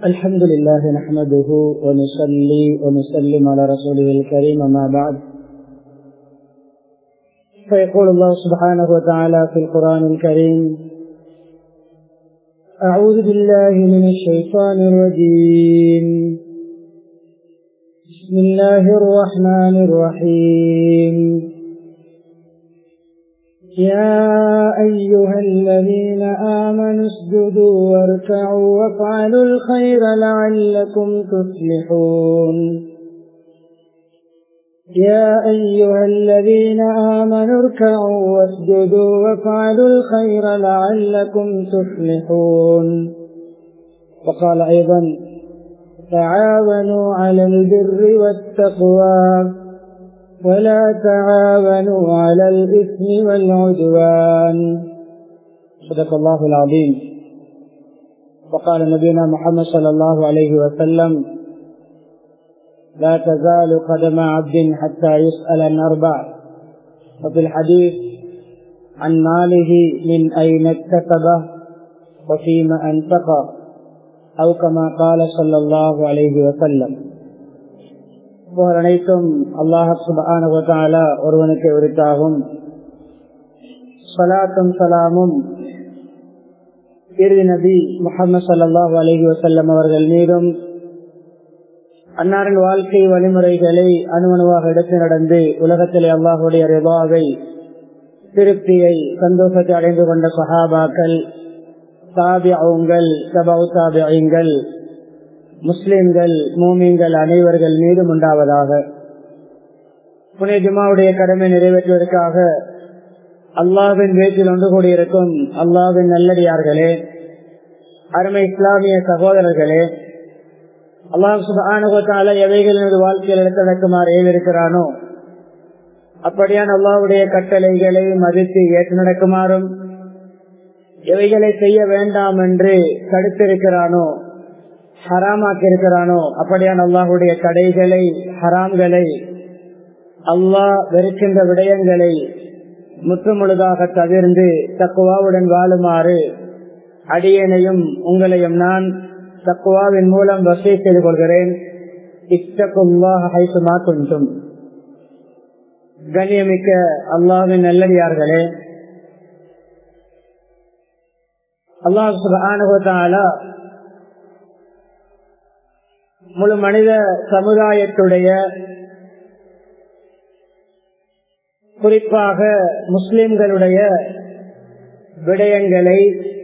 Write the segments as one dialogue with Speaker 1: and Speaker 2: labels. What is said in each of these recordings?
Speaker 1: الحمد لله نحمده ونصلي ونسلم على رسوله الكريم أما بعد فيقول الله سبحانه وتعالى في القرآن الكريم أعوذ بالله من الشيطان الرجيم بسم الله الرحمن الرحيم يا أيها الذين آمنوا اسجدوا واركعوا وافعلوا الخير لعلكم تفلحون يا أيها الذين آمنوا اركعوا واسجدوا وافعلوا الخير لعلكم تفلحون وقال أيضا تعاونوا على البر والتقوى ولا تعاونوا على الإثم والعدوان صدق الله العظيم وقال نبينا محمد صلى الله عليه وسلم لا تزال قدم عبد حتى يسأل عن أربع وفي الحديث عن ماله من أين اكتسبه وفيما أنفقه أو كما قال صلى الله عليه وسلم புகழ் அனைத்தும் அல்லாஹ் சுபான ஒருவனுக்கு உரித்தாகும் சலாத்தும் சலாமும் இறுதி நபி முகமது சல்லாஹூ அலஹி வசல்லம் அவர்கள் மீதும் அன்னாரின் வாழ்க்கை வழிமுறைகளை அணுவணுவாக எடுத்து நடந்து உலகத்திலே அல்லாஹுடைய ரிபாவை திருப்தியை சந்தோஷத்தை அடைந்து கொண்ட சஹாபாக்கள் தாபியங்கள் சபவு தாபியங்கள் முஸ்லிம்கள் மூமிங்கள் அனைவர்கள் மீதும் உண்டாவதாக புனே ஜுமாவுடைய கடமை நிறைவேற்றுவதற்காக அல்லாவின் வீட்டில் ஒன்று கூடியிருக்கும் அல்லாவின் நல்லடியார்களே அருமை இஸ்லாமிய சகோதரர்களே அல்லாஹ் சுபானுகத்தால எவைகள் எனது வாழ்க்கையில் எடுத்து நடக்குமாறு ஏவிருக்கிறானோ அப்படியான அல்லாவுடைய கட்டளைகளை மதித்து ஏற்று நடக்குமாறும் எவைகளை செய்ய வேண்டாம் என்று தடுத்திருக்கிறானோ ஹராமாக்கி இருக்கிறானோ அப்படியான அல்லாஹுடைய தடைகளை ஹராம்களை அல்லாஹ் வெறுக்கின்ற விடயங்களை முற்றுமுழுதாக தவிர்ந்து தக்குவாவுடன் வாழுமாறு அடியனையும் உங்களையும் நான் தக்குவாவின் மூலம் வசதி செய்து கொள்கிறேன் இஷ்டக்கும்மா கொஞ்சம் கண்ணியமிக்க அல்லாவின் நல்லடியார்களே அல்லாஹ் சுபானுகத்தாலா முழு மனித சமுதாயத்துடைய குறிப்பாக முஸ்லிம்களுடைய விடயங்களை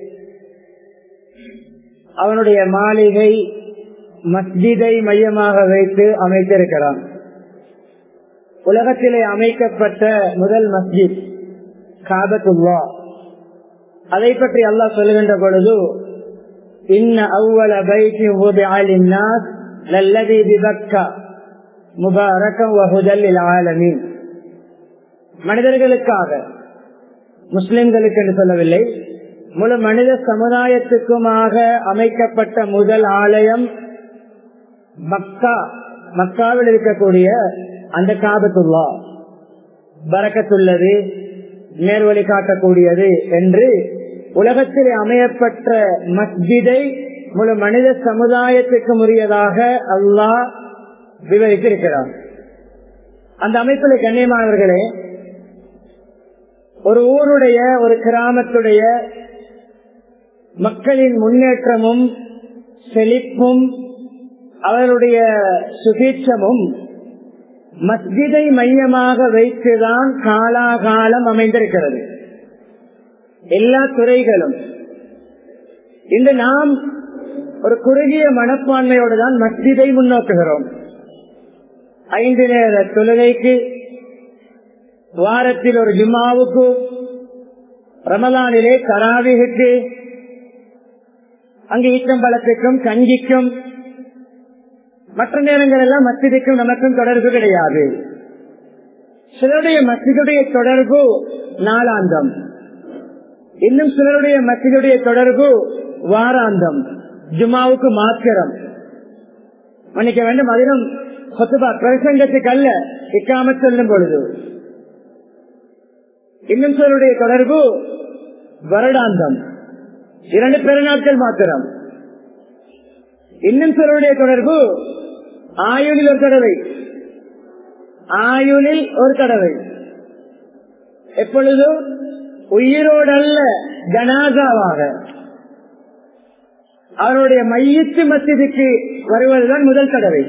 Speaker 1: அவனுடைய மாளிகை மஸ்ஜிதை மையமாக வைத்து அமைத்திருக்கிறான் உலகத்திலே அமைக்கப்பட்ட முதல் மஸ்ஜித் காபத்துல்லா அதை பற்றி அல்லாஹ் சொல்லுகின்ற பொழுது இன்ன அவ்வள பைத்தி وضع للناس للذي ببكة مباركا وهدى للعالمين மனிதர்களுக்காக முஸ்லிம்களுக்கு என்று சொல்லவில்லை முழு மனித சமுதாயத்துக்குமாக அமைக்கப்பட்ட முதல் ஆலயம் மக்கா மக்காவில் இருக்கக்கூடிய அந்த காபத்துல்லா பறக்கத்துள்ளது நேர்வழி காட்டக்கூடியது என்று உலகத்தில் அமையப்பட்ட மஸ்ஜிதை முழு மனித சமுதாயத்துக்கு உரியதாக அல்லாஹ் விவரித்திருக்கிறார் அந்த அமைப்பில் கண்ணியமானவர்களே ஒரு ஊருடைய ஒரு கிராமத்துடைய மக்களின் முன்னேற்றமும் செழிப்பும் அவர்களுடைய சுபீட்சமும் மஸ்ஜிதை மையமாக வைத்துதான் காலாகாலம் அமைந்திருக்கிறது எல்லா துறைகளும் இன்று நாம் ஒரு குறுகிய மனப்பான்மையோடு தான் மஸ்ஜிதை முன்னோக்குகிறோம் ஐந்து நேர தொழுகைக்கு வாரத்தில் ஒரு ஜும்மாவுக்கு ரமலானிலே கராவிகுக்கு அங்கு ஈட்டம்பழத்துக்கும் கஞ்சிக்கும் மற்ற நேரங்கள் எல்லாம் மஸ்ஜிதுக்கும் நமக்கும் தொடர்பு கிடையாது சிலருடைய மஸ்ஜிதுடைய தொடர்பு நாளாந்தம் இன்னும் சிலருடைய மசிதுடைய தொடர்பு வாராந்தம் ஜுமாவுக்கு மாத்திரம் மன்னிக்க வேண்டும் அதிலும் கொத்துபா பிரசங்கத்துக்கு அல்ல இக்காம சொல்லும் பொழுது இன்னும் சிலருடைய தொடர்பு வருடாந்தம் இரண்டு பெருநாட்கள் மாத்திரம் இன்னும் சிலருடைய தொடர்பு ஆயுளில் ஒரு தடவை ஆயுளில் ஒரு தடவை எப்பொழுதும் உயிரோடல்ல ஜனாதாவாக அவருடைய மையத்து மத்தியதுக்கு வருவதுதான் முதல் தடவை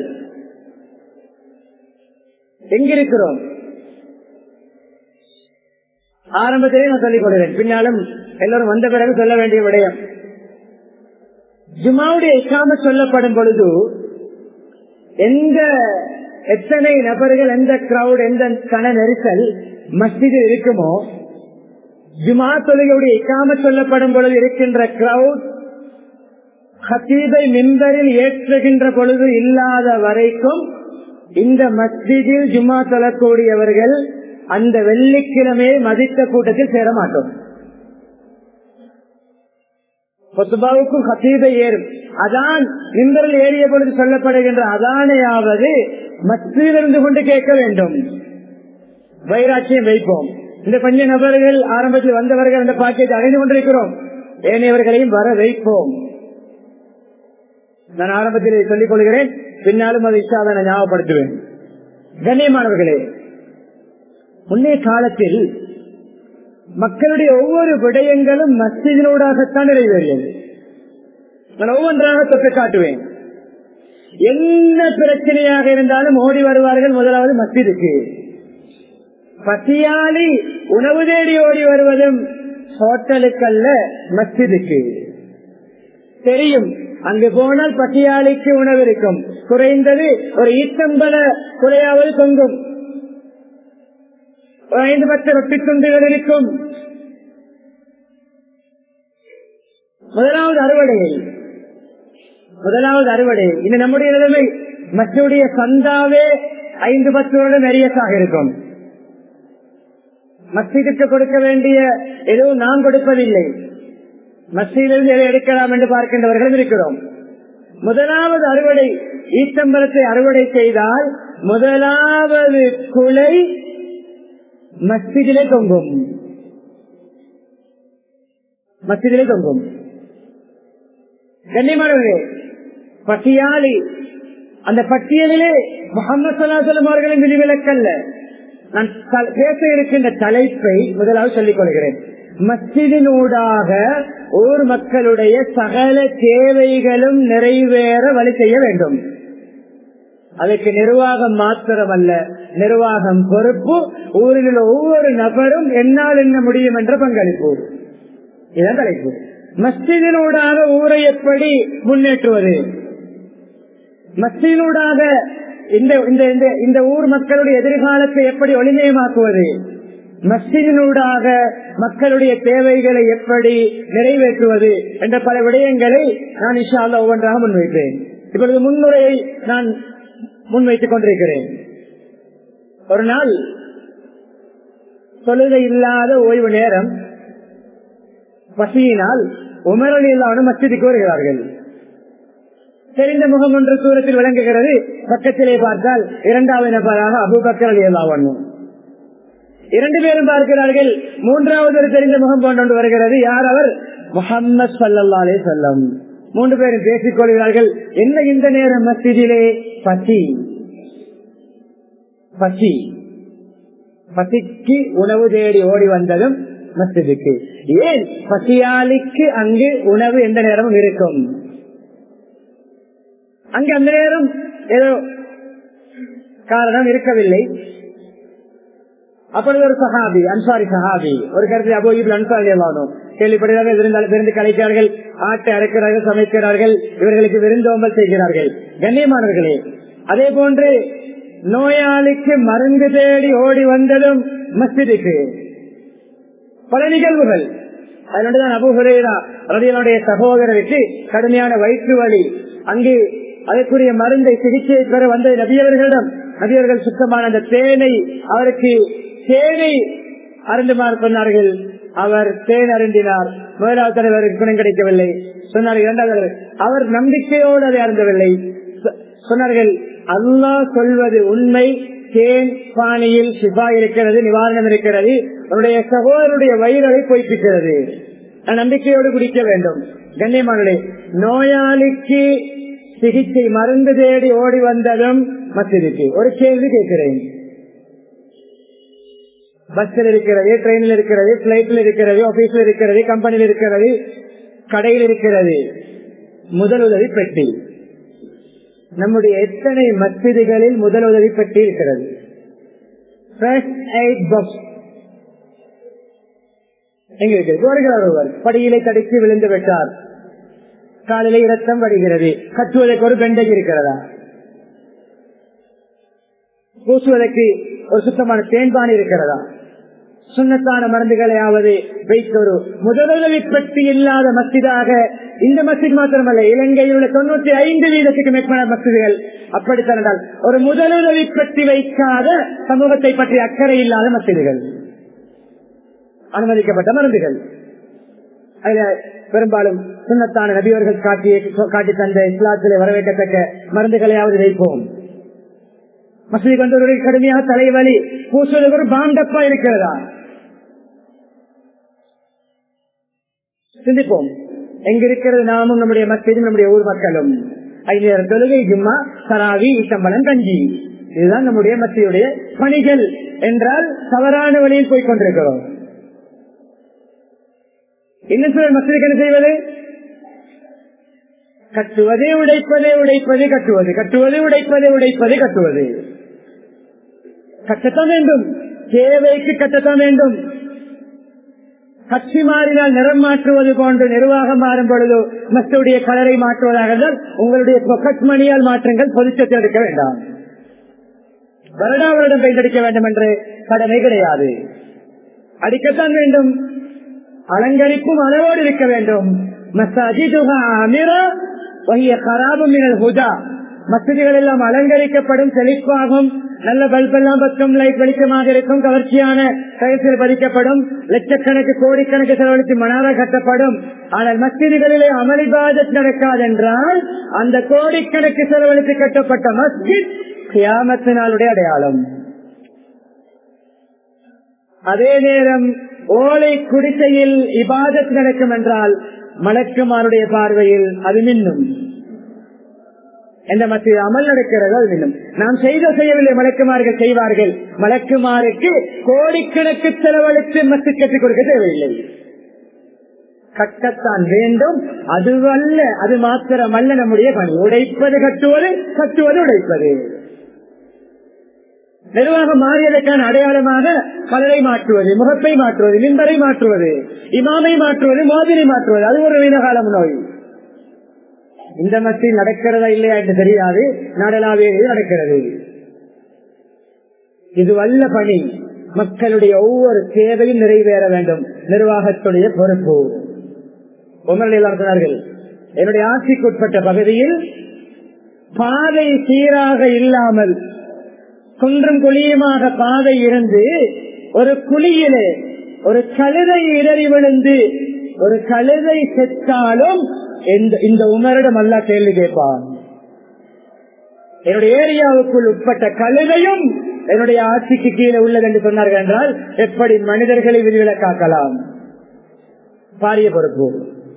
Speaker 1: எங்கிருக்கிறோம் ஆரம்பத்திலே நான் சொல்லிக் கொள்கிறேன் பின்னாலும் எல்லாரும் வந்த பிறகு சொல்ல வேண்டிய விடயம் ஜுமாவுடைய இக்காம சொல்லப்படும் பொழுது எந்த எத்தனை நபர்கள் எந்த கிரௌட் எந்த கன நெரிசல் மஸ்ஜிது இருக்குமோ ஜுமா தொழுகையுடைய இக்காம சொல்லப்படும் பொழுது இருக்கின்ற கிரௌட் ஹத்தீபை மின்பரில் ஏற்றுகின்ற பொழுது இல்லாத வரைக்கும் இந்த மஸ்ஜிதில் ஜுமா தொழக்கூடியவர்கள் அந்த வெள்ளிக்கிழமையை மதித்த கூட்டத்தில் சேர மாட்டோம் கொத்துபாவுக்கும் ஹத்தீபை ஏறும் அதான் மின்பரில் ஏறிய பொழுது சொல்லப்படுகின்ற அதானையாவது மத்தியிலிருந்து கொண்டு கேட்க வேண்டும் வைராட்சியம் வைப்போம் இந்த கொஞ்ச நபர்கள் ஆரம்பத்தில் வந்தவர்கள் அந்த பாக்கியத்தை அடைந்து கொண்டிருக்கிறோம் ஏனையவர்களையும் வர வைப்போம் நான் ஆரம்பத்தில் சொல்லிக் கொள்கிறேன் பின்னாலும் அதை இஷ்டாத ஞாபகப்படுத்துவேன் கண்ணியமானவர்களே முன்னே காலத்தில் மக்களுடைய ஒவ்வொரு விடயங்களும் மஸ்ஜிதினூடாகத்தான் நிறைவேறியது நான் ஒவ்வொன்றாக தொட்டு காட்டுவேன் என்ன பிரச்சனையாக இருந்தாலும் ஓடி வருவார்கள் முதலாவது மஸ்ஜிதுக்கு பசியாளி உணவு தேடி ஓடி வருவதும் ஹோட்டலுக்கல்ல மஸ்ஜிதுக்கு தெரியும் அங்கு போனால் பசியாளிக்கு உணவு இருக்கும் குறைந்தது ஒரு ஈட்டம்பல குறையாவது தொங்கும் ஒரு ஐந்து பத்து ரொட்டி துண்டுகள் இருக்கும் முதலாவது அறுவடை முதலாவது அறுவடை இந்த நம்முடைய நிலைமை மற்றடைய சந்தாவே ஐந்து பத்து வருடம் எரியஸாக இருக்கும் மஸ்ஜிதுக்கு கொடுக்க வேண்டிய எதுவும் நாம் கொடுப்பதில்லை மஸ்ஜிதிலிருந்து எதை எடுக்கலாம் என்று பார்க்கின்றவர்களும் இருக்கிறோம் முதலாவது அறுவடை ஈத்தம்பலத்தை அறுவடை செய்தால் முதலாவது குலை மஸ்ஜிதிலே தொங்கும் மஸ்ஜிதிலே தொங்கும் கண்ணியமானவர்களே பட்டியாளி அந்த பட்டியலிலே முகமது சல்லாசலம் அவர்களின் விதிவிலக்கல்ல நான் பேச இருக்கின்ற தலைப்பை முதலாவது சொல்லிக் கொள்கிறேன் மஸ்ஜிதினூடாக ஊர் மக்களுடைய சகல தேவைகளும் நிறைவேற வழி செய்ய வேண்டும் அதுக்கு நிர்வாகம் மாத்திரம் அல்ல நிர்வாகம் பொறுப்பு ஊரில் உள்ள ஒவ்வொரு நபரும் என்னால் என்ன முடியும் என்ற பங்களிப்பு இதான் தலைப்பு மஸ்ஜிதினூடாக ஊரை எப்படி முன்னேற்றுவது மஸ்ஜிதினூடாக இந்த இந்த இந்த ஊர் மக்களுடைய எதிர்காலத்தை எப்படி ஒளிமயமாக்குவது மஸ்ஜிதினூடாக மக்களுடைய தேவைகளை எப்படி நிறைவேற்றுவது என்ற பல விடயங்களை நான் இஷால ஒவ்வொன்றாக முன்வைப்பேன் இப்பொழுது முன்னுரையை நான் முன்வைத்துக் கொண்டிருக்கிறேன் ஒரு நாள் தொழுகை இல்லாத ஓய்வு நேரம் பசியினால் உமரல் இல்லாத மஸ்ஜிதுக்கு வருகிறார்கள் தெரிந்த முகம் ஒன்று தூரத்தில் விளங்குகிறது பக்கத்திலே பார்த்தால் இரண்டாவது நபராக அபுபக்கர் அலி அல்லாவண்ணும் இரண்டு பேரும் பார்க்கிறார்கள் மூன்றாவது ஒரு தெரிந்த முகம் கொண்டு வருகிறது யார் அவர் முகம்மது சல்லாலே சொல்லம் மூன்று பேரும் பேசிக் கொள்கிறார்கள் என்ன இந்த நேரம் மஸ்ஜிதிலே பசி பசி பசிக்கு உணவு தேடி ஓடி வந்ததும் மஸ்ஜிதுக்கு ஏன் பசியாளிக்கு அங்கு உணவு எந்த நேரமும் இருக்கும் அங்கு அந்த நேரம் ஏதோ காரணம் இருக்கவில்லை அப்பொழுது ஒரு சஹாபி அன்சாரி சஹாபி ஒரு கருத்து அபோயில் அன்சாரி எல்லாரும் கேள்விப்படுகிறார்கள் விருந்தால் விருந்து கலைக்கிறார்கள் ஆட்டை அரைக்கிறார்கள் சமைக்கிறார்கள் இவர்களுக்கு விருந்தோம்பல் செய்கிறார்கள் கண்ணியமானவர்களே அதே போன்று நோயாளிக்கு மருந்து தேடி ஓடி வந்ததும் மஸ்ஜிதுக்கு பல நிகழ்வுகள் அதனுடன் அபுஹுரேரா ரதியனுடைய சகோதரருக்கு கடுமையான வயிற்று வலி அங்கு அதற்குரிய மருந்தை சிகிச்சை பெற வந்த நபியவர்களிடம் நபியவர்கள் சுத்தமான அந்த தேனை அவருக்கு தேனை அருந்துமாறு சொன்னார்கள் அவர் தேன் அருந்தினார் முதலாவது தலைவருக்கு குணம் கிடைக்கவில்லை சொன்னார் இரண்டாவது அவர் நம்பிக்கையோடு அதை அருந்தவில்லை சொன்னார்கள் அல்லாஹ் சொல்வது உண்மை தேன் பாணியில் சிபா இருக்கிறது நிவாரணம் இருக்கிறது அவருடைய சகோதரருடைய வயிறலை பொய்ப்பிக்கிறது நம்பிக்கையோடு குடிக்க வேண்டும் கண்ணியமானே நோயாளிக்கு சிகிச்சை மருந்து தேடி ஓடி வந்ததும் மசிதிக்கு ஒரு கேள்வி கேட்கிறேன் பஸ்ஸில் இருக்கிறது ட்ரெயினில் இருக்கிறது பிளைட்ல இருக்கிறது ஆபீஸ்ல இருக்கிறது கம்பெனியில் இருக்கிறது கடையில் இருக்கிறது முதலுதவி பெட்டி நம்முடைய எத்தனை மசிதிகளில் முதலுதவி பெட்டி இருக்கிறது எங்க இருக்கிறது வருகிறார் ஒருவர் படியிலே தடுக்கி விழுந்து விட்டார் காலிலே இரத்தம் வருகிறது கட்டுவதற்கு ஒரு பெண்டேஜ் இருக்கிறதா பூசுவதற்கு ஒரு சுத்தமான தேன்பான் இருக்கிறதா சுண்ணத்தான மருந்துகளையாவது வைத்தொரு முதலுதவி பெட்டி இல்லாத மசிதாக இந்த மசித் மாத்திரமல்ல இலங்கையில் உள்ள தொண்ணூத்தி ஐந்து வீதத்துக்கு மேற்பட்ட மசிதிகள் அப்படித்தான் ஒரு முதலுதவி பெட்டி வைக்காத சமூகத்தை பற்றி அக்கறை இல்லாத மசிதிகள் அனுமதிக்கப்பட்ட மருந்துகள் அதுல பெரும்பாலும் சுண்ணத்தான நபியவர்கள் காட்டிய காட்டி தந்த இஸ்லாத்திலே வரவேற்கத்தக்க மருந்துகளையாவது வைப்போம் மசூதி வந்தவர்களுக்கு கடுமையாக தலைவலி பூசுவதற்கு ஒரு பாண்டப்பா இருக்கிறதா சிந்திப்போம் எங்க இருக்கிறது நாமும் நம்முடைய மக்களும் நம்முடைய ஊர் மக்களும் ஐநேர தொழுகை ஜும்மா சராவி ஈட்டம்பலம் கஞ்சி இதுதான் நம்முடைய மத்தியுடைய பணிகள் என்றால் தவறான வழியில் போய் கொண்டிருக்கிறோம் இன்னும் சிலர் மக்களுக்கு என்ன செய்வது கட்டுவது உடைப்பது உடைப்பது கட்டுவது கட்டுவது உடைப்பது உடைப்பது கட்டுவது கட்டத்தான் வேண்டும் தேவைக்கு கட்டத்தான் வேண்டும் கட்சி மாறினால் நிறம் மாற்றுவது போன்று நிர்வாகம் மாறும் பொழுது மஸ்துடைய கலரை மாற்றுவதாக இருந்தால் உங்களுடைய பொக்கட் மணியால் மாற்றங்கள் பொதுச்சத்தை எடுக்க வேண்டாம் வருடா வருடம் பெய்தடிக்க வேண்டும் என்று கடமை கிடையாது அடிக்கத்தான் வேண்டும் அலங்கரிப்பும் அளவோடு இருக்க வேண்டும் மசதிகள் எல்லாம் அலங்கரிக்கப்படும் செழிப்பாகும் நல்ல பல்பெல்லாம் பக்கம் லைட் வெளிச்சமாக இருக்கும் கவர்ச்சியான கயத்தில் பதிக்கப்படும் லட்சக்கணக்கு கோடிக்கணக்கு செலவழித்து மனாரா கட்டப்படும் ஆனால் மஸ்ஜிதுகளிலே அமளிபாதத் நடக்காதென்றால் அந்த கோடிக்கணக்கு செலவழித்து கட்டப்பட்ட மஸ்ஜித் கியாமத்தினாலுடைய அடையாளம் அதே நேரம் ஓலை குடிசையில் இபாதத் நடக்கும் என்றால் மலக்குமாருடைய பார்வையில் அது மின்னும் எந்த மத்திய அமல் நடக்கிறது அது மின்னும் நாம் செய்த செய்யவில்லை மலக்குமார்கள் செய்வார்கள் மலக்குமாருக்கு கோடிக்கணக்கு செலவழித்து மத்து கற்றுக் கொடுக்க தேவையில்லை கட்டத்தான் வேண்டும் அதுவல்ல அது மாத்திரமல்ல நம்முடைய பணி உடைப்பது கட்டுவது கட்டுவது உடைப்பது நிர்வாகம் மாறியதற்கான அடையாளமாக கலரை மாற்றுவது முகத்தை மாற்றுவது மின்பரை மாற்றுவது இமாமை மாற்றுவது மோதிரை மாற்றுவது அது ஒரு வீணகாலம் நோய் இந்த மத்தியில் நடக்கிறதா இல்லையா என்று தெரியாது நாடலாவே நடக்கிறது இது வல்ல பணி மக்களுடைய ஒவ்வொரு தேவையும் நிறைவேற வேண்டும் நிர்வாகத்துடைய பொறுப்பு உமரில் சொன்னார்கள் என்னுடைய ஆட்சிக்குட்பட்ட பகுதியில் பாதை சீராக இல்லாமல் குன்றும் குழியுமாக பாதை இருந்து ஒரு குழியிலே ஒரு கழுதை இடறி விழுந்து ஒரு கழுதை செத்தாலும் இந்த உமரிடம் அல்ல கேள்வி கேட்பான் என்னுடைய ஏரியாவுக்குள் உட்பட்ட கழுதையும் என்னுடைய ஆட்சிக்கு கீழே உள்ளது என்று சொன்னார்கள் என்றால் எப்படி மனிதர்களை விதிவிலக்காக்கலாம் பாரிய பொறுப்பு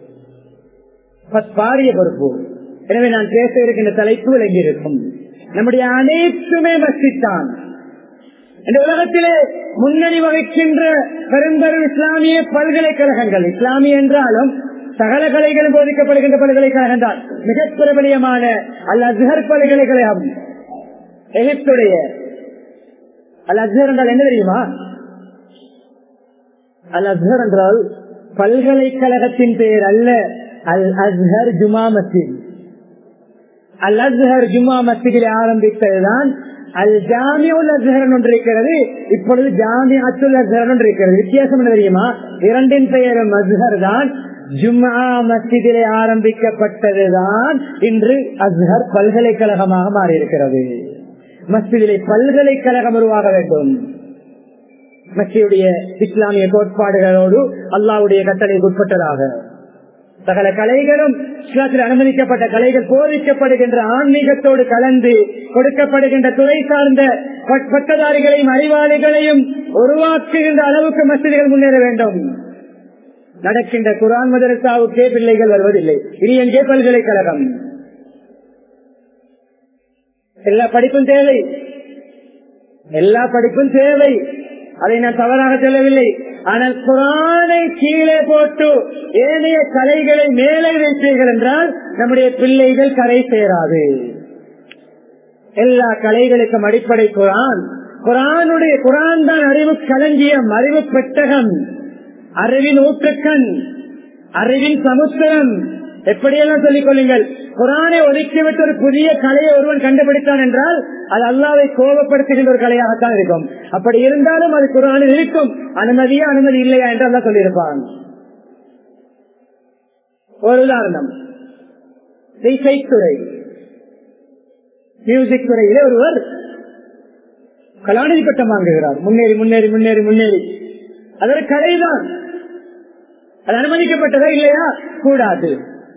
Speaker 1: பாரிய பொறுப்பு எனவே நான் பேச இருக்கின்ற தலைப்பு விளங்கி இருக்கும் நம்முடைய அனைத்துமே மஸ்தித்தான் இந்த உலகத்திலே முன்னணி வகிக்கின்ற பெரும்பெரும் இஸ்லாமிய பல்கலைக்கழகங்கள் இஸ்லாமிய என்றாலும் சகல கலைகளும் போதிக்கப்படுகின்ற பல்கலைக்கழகம் தான் மிக பிரபலியமான அல் அஸ்ஹர் பல்கலைக்கழகம் எகிப்துடைய அல் அஸ்ஹர் என்றால் என்ன தெரியுமா அல் அஸ்ஹர் என்றால் பல்கலைக்கழகத்தின் பெயர் அல்ல Al Azhar Juma Masjid Al Azhar Juma மஸ்ஜிதில் ஆரம்பித்ததுதான் அல் ஜாமியுல் அஸ்ஹரன் ஒன்று இருக்கிறது இப்பொழுது ஜாமி அத்துல் அஸ்ஹரன் ஒன்று இருக்கிறது வித்தியாசம் என்ன தெரியுமா இரண்டின் பெயரும் அஸ்ஹர் தான் ஜும்மா மஸ்ஜிதிலே ஆரம்பிக்கப்பட்டதுதான் இன்று அஸ்ஹர் பல்கலைக்கழகமாக மாறியிருக்கிறது மஸ்ஜிதிலே பல்கலைக்கழகம் உருவாக வேண்டும் மஸ்ஜியுடைய இஸ்லாமிய கோட்பாடுகளோடு அல்லாவுடைய கட்டளைக்கு உட்பட்டதாக சகல கலைகளும் இஸ்லாத்தில் அனுமதிக்கப்பட்ட கலைகள் போதிக்கப்படுகின்ற ஆன்மீகத்தோடு கலந்து கொடுக்கப்படுகின்ற துறை சார்ந்த பட்டதாரிகளையும் அறிவாளிகளையும் உருவாக்குகின்ற அளவுக்கு மசிதிகள் முன்னேற வேண்டும் நடக்கின்ற குரான் மதரசாவுக்கே பிள்ளைகள் வருவதில்லை இது எங்கே பல்கலைக்கழகம் எல்லா படிப்பும் தேவை எல்லா படிப்பும் தேவை அதை நான் தவறாக சொல்லவில்லை ஆனால் குரானை கீழே போட்டு ஏனைய கலைகளை மேலே வைத்தீர்கள் என்றால் நம்முடைய பிள்ளைகள் கரை சேராது எல்லா கலைகளுக்கும் அடிப்படை குரான் குரானுடைய குரான் தான் அறிவு களஞ்சியம் அறிவு பெட்டகம் அறிவின் ஊற்றுக்கண் அறிவின் சமுத்திரம் எப்படியெல்லாம் சொல்லிக் கொள்ளுங்கள் குரானை ஒதுக்கிவிட்டு ஒரு புதிய கலையை ஒருவன் கண்டுபிடித்தான் என்றால் அது அல்லாவை கோபப்படுத்துகின்ற ஒரு கலையாகத்தான் இருக்கும் அப்படி இருந்தாலும் அது குரானில் இருக்கும் அனுமதியா அனுமதி இல்லையா என்று அல்லா சொல்லியிருப்பான் ஒரு உதாரணம் இசைத்துறை மியூசிக் துறையிலே ஒருவர் கலாநிதி பட்டம் வாங்குகிறார் முன்னேறி முன்னேறி முன்னேறி முன்னேறி அதற்கு கலைதான் அது அனுமதிக்கப்பட்டதா இல்லையா கூடாது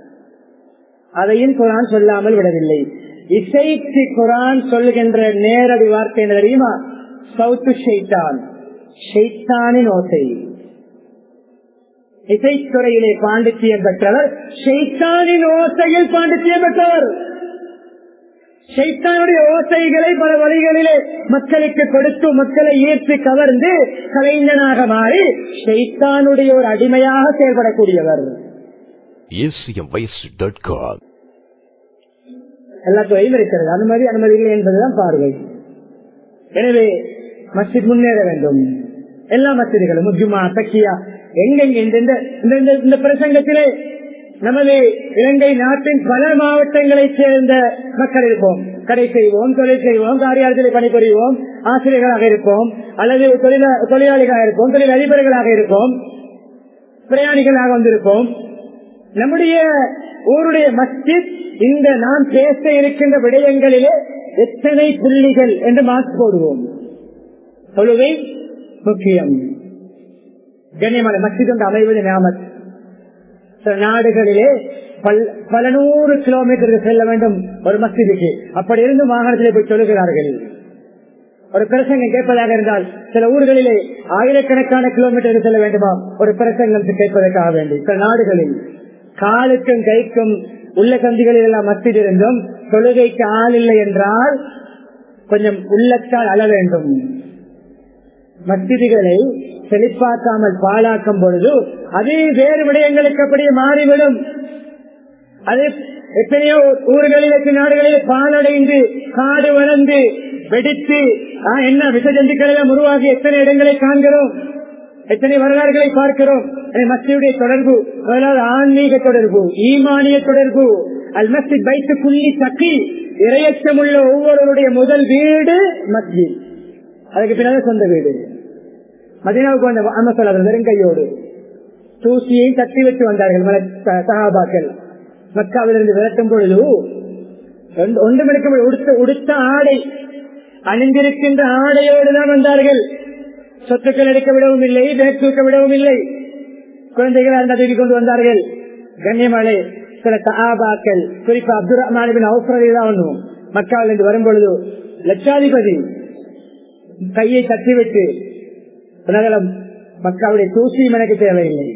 Speaker 1: அதையும் குரான் சொல்லாமல் விடவில்லை இசைக்கு குரான் சொல்லுகின்ற நேரடி வார்த்தை என்ன தெரியுமா சவுத்து ஷெய்தான் ஷெய்தானின் ஓசை இசைத்துறையிலே பாண்டித்தியம் பெற்றவர் ஷெய்தானின் ஓசையில் பாண்டித்தியம் பெற்றவர் ஷைத்தானுடைய ஓசைகளை பல வழிகளிலே மக்களுக்கு கொடுத்து மக்களை ஈர்த்து கவர்ந்து கலைஞனாக மாறி ஷைத்தானுடைய ஒரு அடிமையாக செயல்படக்கூடியவர்
Speaker 2: acmvoice.com
Speaker 1: எல்லா துறையும் இருக்கிறது அனுமதி அனுமதி இல்லை என்பதுதான் பார்வை எனவே மஸ்ஜித் முன்னேற வேண்டும் எல்லா மசிதிகளும் முஜுமா தக்கியா எங்கெங்க இந்த இந்த- இந்த- இந்த- இந்த பிரசங்கத்திலே நமது இலங்கை நாட்டின் பல மாவட்டங்களைச் சேர்ந்த மக்கள் இருப்போம் கடை செய்வோம் தொழில் செய்வோம் காரியாலயத்தில் பணிபுரிவோம் ஆசிரியர்களாக இருப்போம் அல்லது தொழிலா- தொழிலாளிகளாக இருப்போம் தொழில் அதிபர்களாக இருப்போம் பிரயாணிகளாக வந்திருப்போம் நம்முடைய ஊருடைய மஸ்ஜித் இந்த நாம் பேச இருக்கின்ற விடயங்களிலே எத்தனை புள்ளிகள் என்று மார்க் போடுவோம் தொழுகை முக்கியம் கண்ணியமான மஸ்ஜித் ஒன்று அமைவது ஞாபகம் சில நாடுகளிலே பல்- பல நூறு கிலோமீட்டருக்கு செல்ல வேண்டும் ஒரு மஸ்ஜிதுக்கு அப்படி இருந்து வாகனத்திலே போய் சொல்லுகிறார்கள் ஒரு பிரசங்கம் கேட்பதாக இருந்தால் சில ஊர்களிலே ஆயிரக்கணக்கான கிலோமீட்டர் செல்ல வேண்டுமா ஒரு பிரசங்கம் கேட்பதற்காக வேண்டி சில நாடுகளில் காலுக்கும் கைக்கும் உள்ள சந்திகளில் எல்லாம் மஸ்ஜித் இருந்தும் தொழுகைக்கு ஆள் இல்லை என்றால் கொஞ்சம் உள்ளத்தால் அழ வேண்டும் மஸ்ஜிதுகளை செழிப்பாக்காமல் பாழாக்கும் பொழுது அது வேறு விடயங்களுக்கு அப்படியே மாறிவிடும் அது எத்தனையோ ஊர்களில் நாடுகளில் பாலடைந்து காடு வளர்ந்து வெடித்து ஆ, என்ன விசஜந்துக்கள் எல்லாம் உருவாகி எத்தனை இடங்களை காண்கிறோம் எத்தனை வரலாறுகளை பார்க்கிறோம் எனவே மஸ்ஜிதுடைய தொடர்பு முதலாவது ஆன்மீக தொடர்பு ஈமானிய தொடர்பு அல் மஸ்ஜித் வைத்து புள்ளி தக்கி இரையச்சம் உள்ள ஒவ்வொருவருடைய முதல் வீடு மஸ்ஜித் அதுக்கு பின்னாடி சொந்த வீடு மதினாவுக்கு வந்த அமசல் வெறுங்கையோடு தூசியையும் தட்டி வச்சு வந்தார்கள் மல- ச- சஹாபாக்கள் மக்காவிலிருந்து விரட்டும் பொழுது ஒன்று- ஒன்றும் எடுக்க முடியாது. உடுத்த உடுத்த ஆடை அணிந்திருக்கின்ற ஆடையோடு தான் வந்தார்கள் சொத்துக்கள் எடுக்க விடவும் இல்லை பேக் தூக்க விடவும் இல்லை குழந்தைகள் அந்த தூக்கி கொண்டு வந்தார்கள் கண்ணியமலை சில சஹாபாக்கள் குறிப்பா அப்துல் ரஹ்மான் அவசரதை தான் ஒண்ணும் மக்காவிலிருந்து வரும் பொழுது லட்சாதிபதி கையை தட்டிவிட்டு நகரம் மக்காவுடைய தூசியும் எனக்கு தேவையில்லை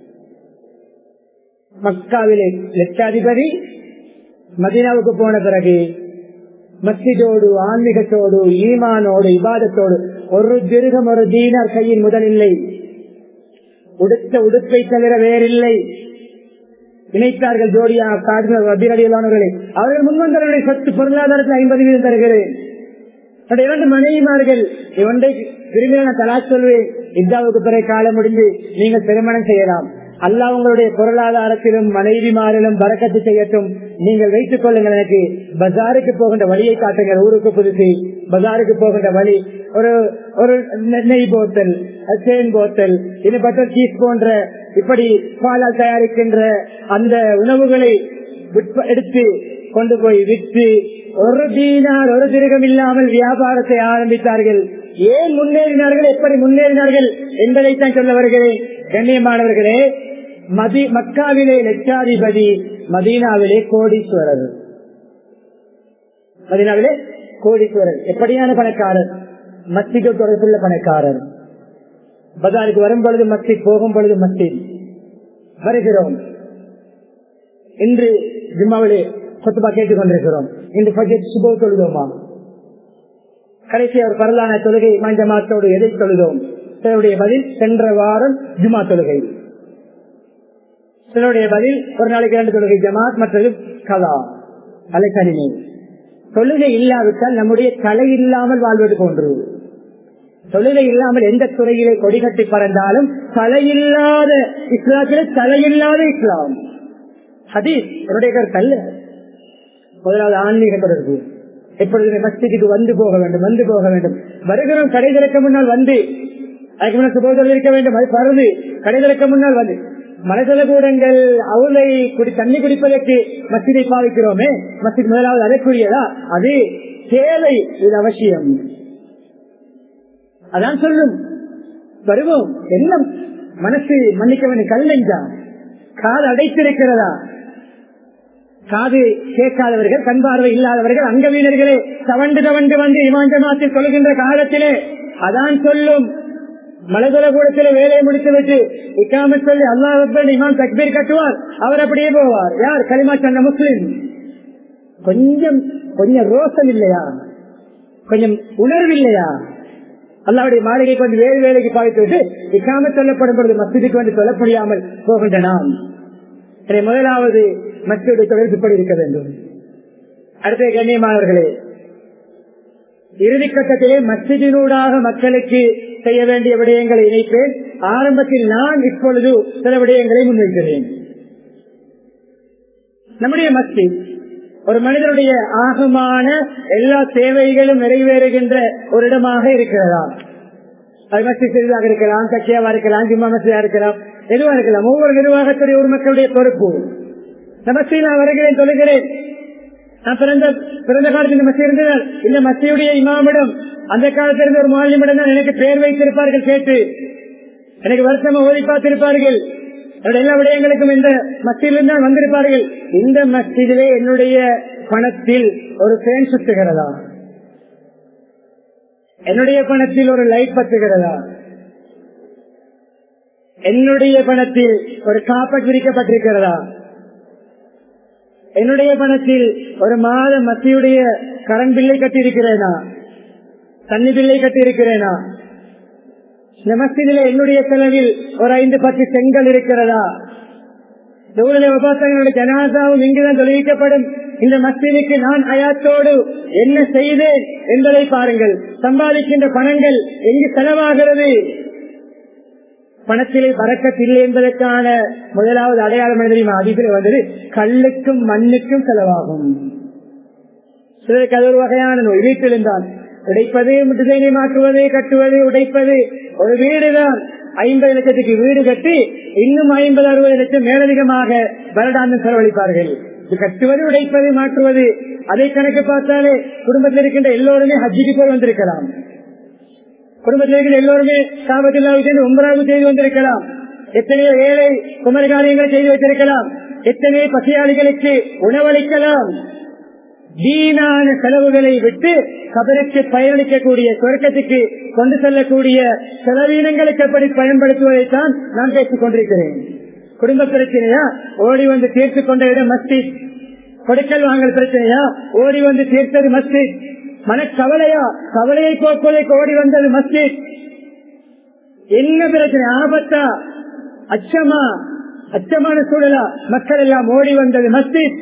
Speaker 1: மக்காவிலே லட்சாதிபதி மதீனாவுக்கு போன பிறகு மஸ்ஜிதோடு ஆன்மீகத்தோடு ஈமானோடு இபாதத்தோடு ஒரு திருகம் ஒரு தீனார் கையின் முதலில்லை உடுத்த உடுப்பை தவிர வேறில்லை இணைத்தார்கள் ஜோடியா காடுகள் அதிரடியிலானவர்களை அவர்கள் முன்வந்தவருடைய சொத்து பொருளாதாரத்தில் ஐம்பது வீதம் தருகிறேன் என்னுடைய இரண்டு மனைவிமார்கள் ஒன்றை விரும்பின தலா சொல்வேன் இந்தாவுக்கு பிறகு காலம் முடிந்து நீங்கள் திருமணம் செய்யலாம் அல்லாஹ் உங்களுடைய பொருளாதாரத்திலும் மனைவிமாரிலும் பறக்கத்து செய்யட்டும் நீங்கள் வைத்துக் கொள்ளுங்கள் எனக்கு பஜாருக்கு போகின்ற வழியை காட்டுங்கள் ஊருக்கு புதுசு பஜாருக்கு போகின்ற வழி ஒரு ஒரு நெய் போத்தல் தேன் போத்தல் இது பட்டர் சீஸ் போன்ற இப்படி பாலால் தயாரிக்கின்ற அந்த உணவுகளை விற்ப- எடுத்து கொண்டு போய் விற்று ஒரு தீனார் ஒரு திருகம் இல்லாமல் வியாபாரத்தை ஆரம்பித்தார்கள் ஏன் முன்னேறினார்கள் எப்படி முன்னேறினார்கள் என்பதைத்தான் சொல்ல வருகிறேன் கண்ணியமானவர்களே மதி மக்காவிலே லட்சாதிபதி மதீனாவிலே கோடீஸ்வரர் மதீனாவிலே கோடீஸ்வரர் எப்படியான பணக்காரர் மஸ்திக்கு தொடர்புள்ள பணக்காரர் பஜாருக்கு வரும் பொழுது மஸ்ஜித் போகும் பொழுது மஸ்ஜித் வருகிறோம் இன்று ஜும்மாவிலே சொத்துப்பா கேட்டுக் கொண்டிருக்கிறோம் இன்று பட்ஜெட் சுப தொழுதோமா கடைசி ஒரு பரலான தொழுகை மஞ்சமாத்தோடு எதை தொழுதோம் சிலருடைய பதில் சென்ற வாரம் ஜுமா தொழுகை சிலருடைய பதில் ஒரு நாளைக்கு இரண்டு தொழுகை ஜமாத் மற்றது கலா அலைக்கணினி தொழுகை இல்லாவிட்டால் நம்முடைய தலை இல்லாமல் வாழ்வது போன்று தொழுகை இல்லாமல் எந்த துறையிலே கொடிகட்டி பறந்தாலும் தலையில்லாத இஸ்லாத்திலே தலையில்லாத இஸ்லாம் ஹதீஸ் என்னுடைய கருத்து அல்ல முதலாவது ஆன்மீக தொடர்பு எப்பொழுதுமே மஸ்திக்கு வந்து போக வேண்டும் வந்து போக வேண்டும் வருகிறோம் கடை திறக்க முன்னால் வந்து அதுக்கு முன்னாடி சுபோதல் இருக்க வேண்டும் அது பருது கடை திறக்க முன்னால் வந்து மலசல கூடங்கள் அவளை குடி தண்ணி குடிப்பதற்கு மசிதை பாவிக்கிறோமே மசித் முதலாவது அதற்குரியதா அது தேவை இது அவசியம் அதான் சொல்லும் வருவோம் என்ன மனசு மன்னிக்க வேண்டிய கல் நெஞ்சா காது அடைத்திருக்கிறதா காது கேட்காதவர்கள் கண் பார்வை இல்லாதவர்கள் அங்கவீனர்களே தவண்டு தவண்டு வந்து இமாஞ்சமாத்தில் சொல்கின்ற காலத்திலே அதான் சொல்லும் மலதுல கூடத்திலே வேலையை முடித்து விட்டு இக்காம சொல்லி அல்லாஹ் இமாம் தக்பீர் கட்டுவார் அவர் அப்படியே போவார் யார் களிமா சொன்ன முஸ்லிம் கொஞ்சம் கொஞ்சம் ரோசம் இல்லையா கொஞ்சம் உணர்வு இல்லையா அல்லாவுடைய மாளிகைக்கு வந்து வேறு வேலைக்கு பாய்த்து விட்டு இக்காம சொல்லப்படும் பொழுது மசிதிக்கு வந்து சொல்ல முடியாமல் போகின்ற நாம் எனவே முதலாவது மசியுடைய தொடர்புப்படி இருக்க வேண்டும் அடுத்த கண்ணியமானவர்களே இறுதி கட்டத்திலே மசிதினூடாக மக்களுக்கு செய்ய வேண்டிய விடயங்களை இணைப்பேன் ஆரம்பத்தில் நான் இப்பொழுது சில விடயங்களை முன்வைக்கிறேன் நம்முடைய மஸ்ஜித் ஒரு மனிதனுடைய ஆகமான எல்லா தேவைகளும் நிறைவேறுகின்ற ஒரு இடமாக இருக்கிறதா அது மஸ்ஜித் சிறிதாக இருக்கலாம் கட்சியாவா இருக்கலாம் ஜிம்மா மசிதா இருக்கலாம் எதுவா இருக்கலாம் ஒவ்வொரு நிர்வாகத்துடைய ஒரு மக்களுடைய பொறுப்பு இந்த மஸ்ஜித் நான் வருகிறேன் சொல்லுகிறேன் நான் பிறந்த பிறந்த காலத்தில் இந்த மசி இருந்ததால் இந்த மசியுடைய இமாமிடம் அந்த காலத்தில் இருந்த ஒரு மாநிலமிடம் தான் எனக்கு பெயர் வைத்திருப்பார்கள் கேட்டு எனக்கு வருஷமா ஓதி பார்த்திருப்பார்கள் என்னுடைய எல்லா விடயங்களுக்கும் இந்த மத்தியிலிருந்து தான் வந்திருப்பார்கள் இந்த மஸ்ஜிதிலே என்னுடைய பணத்தில் ஒரு பேன் சுத்துகிறதா என்னுடைய பணத்தில் ஒரு லைட் பத்துகிறதா என்னுடைய பணத்தில் ஒரு காப்பட் விரிக்கப்பட்டிருக்கிறதா என்னுடைய பணத்தில் ஒரு மாத மத்தியுடைய கரண்ட் பில்லை கட்டியிருக்கிறேனா தண்ணி பில்லை கட்டியிருக்கிறேனா இந்த மஸ்ஜிதில என்னுடைய செலவில் ஒரு ஐந்து பத்து செங்கல் இருக்கிறதா விபாசங்களுடைய ஜனாதாவும் இங்குதான் தொழிலிக்கப்படும் இந்த மஸ்ஜிதுக்கு நான் அயாத்தோடு என்ன செய்தேன் என்பதை பாருங்கள் சம்பாதிக்கின்ற பணங்கள் எங்கு செலவாகிறது பணத்திலே பறக்கத்தில்லை என்பதற்கான முதலாவது அடையாளம் தெரியுமா அதிபர் வந்தது கல்லுக்கும் மண்ணுக்கும் செலவாகும் சிலருக்கு அது ஒரு வகையான நோய் வீட்டில் இருந்தால் உடைப்பது டிசைனை மாற்றுவது கட்டுவது உடைப்பது ஒரு வீடுதான் ஐம்பது லட்சத்துக்கு வீடு கட்டி இன்னும் ஐம்பது அறுபது லட்சம் மேலதிகமாக வருடாந்தம் செலவழிப்பார்கள் இது கட்டுவது உடைப்பது மாற்றுவது அதை கணக்கு பார்த்தாலே குடும்பத்தில் இருக்கின்ற எல்லோருமே ஹஜ்ஜிக்கு போய் வந்திருக்கலாம் குடும்பத்தில் இருக்கிற எல்லோருமே சாபத்தில் ஒன்பதாவது செய்து வந்திருக்கலாம் எத்தனையோ ஏழை குமரி காரியங்களை செய்து வைத்திருக்கலாம் எத்தனையோ பசியாளிகளுக்கு உணவளிக்கலாம் வீணான செலவுகளை விட்டு கபருக்கு பயனளிக்கக்கூடிய சொர்க்கத்துக்கு கொண்டு செல்லக்கூடிய செலவீனங்களுக்கு எப்படி பயன்படுத்துவதைத்தான் நான் பேசிக் கொண்டிருக்கிறேன் குடும்ப பிரச்சனையா ஓடி வந்து தீர்த்து கொண்ட இடம் மஸ்ஜித் கொடுக்கல் வாங்கல் பிரச்சனையா ஓடி வந்து தீர்த்தது மஸ்ஜித் மனக்கவலையா கவலையை போக்குவதற்கு ஓடி வந்தது மஸ்ஜித் என்ன பிரச்சனை ஆபத்தா அச்சமா அச்சமான சூழலா மக்கள் எல்லாம் ஓடி வந்தது மஸ்ஜித்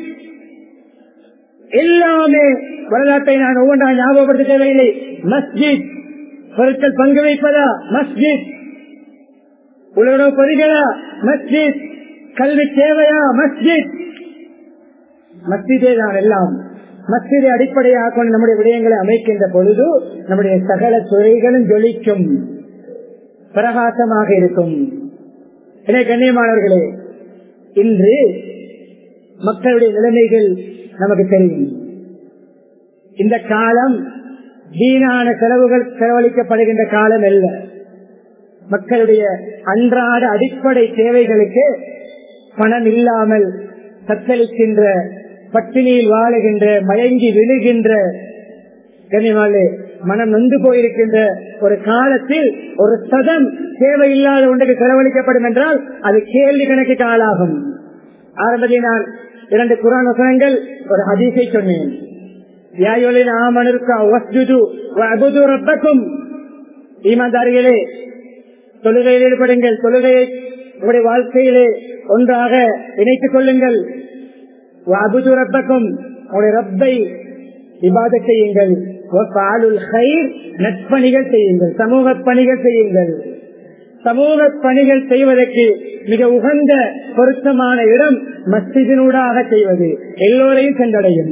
Speaker 1: எல்லாமே வரலாற்றை நான் ஒவ்வொன்றா ஞாபகப்படுத்த தேவையில்லை மஸ்ஜித் பொருட்கள் பங்கு வைப்பதா மஸ்ஜித் உலக பொறிகளா மஸ்ஜித் கல்வி தேவையா மஸ்ஜித் மஸ்ஜிதே தான் எல்லாம் மஸ்ஜிதை அடிப்படையாக கொண்டு நம்முடைய விடயங்களை அமைக்கின்ற பொழுது நம்முடைய சகல துறைகளும் ஜொலிக்கும் பிரகாசமாக இருக்கும் எனவே கண்ணியமானவர்களே இன்று மக்களுடைய நிலைமைகள் நமக்கு தெரியும் இந்த காலம் வீணான செலவுகள் செலவழிக்கப்படுகின்ற காலம் அல்ல மக்களுடைய அன்றாட அடிப்படை தேவைகளுக்கு பணம் இல்லாமல் தத்தளிக்கின்ற பட்டினியில் வாழுகின்ற மயங்கி விழுகின்ற கனிமாலே மனம் நொந்து போயிருக்கின்ற ஒரு காலத்தில் ஒரு சதம் தேவையில்லாத ஒன்றுக்கு செலவழிக்கப்படும் என்றால் அது கேள்வி கணக்கு ஆளாகும் ஆரம்பத்தில் நான் இரண்டு குரான் வசனங்கள் ஒரு ஹதீஸை சொன்னேன் யாயோலின் ஆமனிருக்கா வஸ்ஜுது வஅபுது ரப்பக்கும் ஈமான்தாரிகளே தொழுகையில் ஈடுபடுங்கள் தொழுகையை உங்களுடைய வாழ்க்கையிலே ஒன்றாக இணைத்துக் கொள்ளுங்கள் வஅபுது ரப்பக்கும் உங்களுடைய ரப்பை இபாத செய்யுங்கள் வஃபாலுல் கைர் நட்பணிகள் செய்யுங்கள் சமூக பணிகள் செய்யுங்கள் சமூக பணிகள் செய்வதற்கு மிக உகந்த பொருத்தமான இடம் மஸ்ஜிதினூடாக செய்வது எல்லோரையும் சென்றடையும்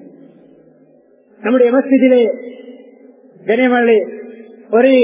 Speaker 1: நம்முடைய மஸ்ஜிதிலே கனிமலை ஒரு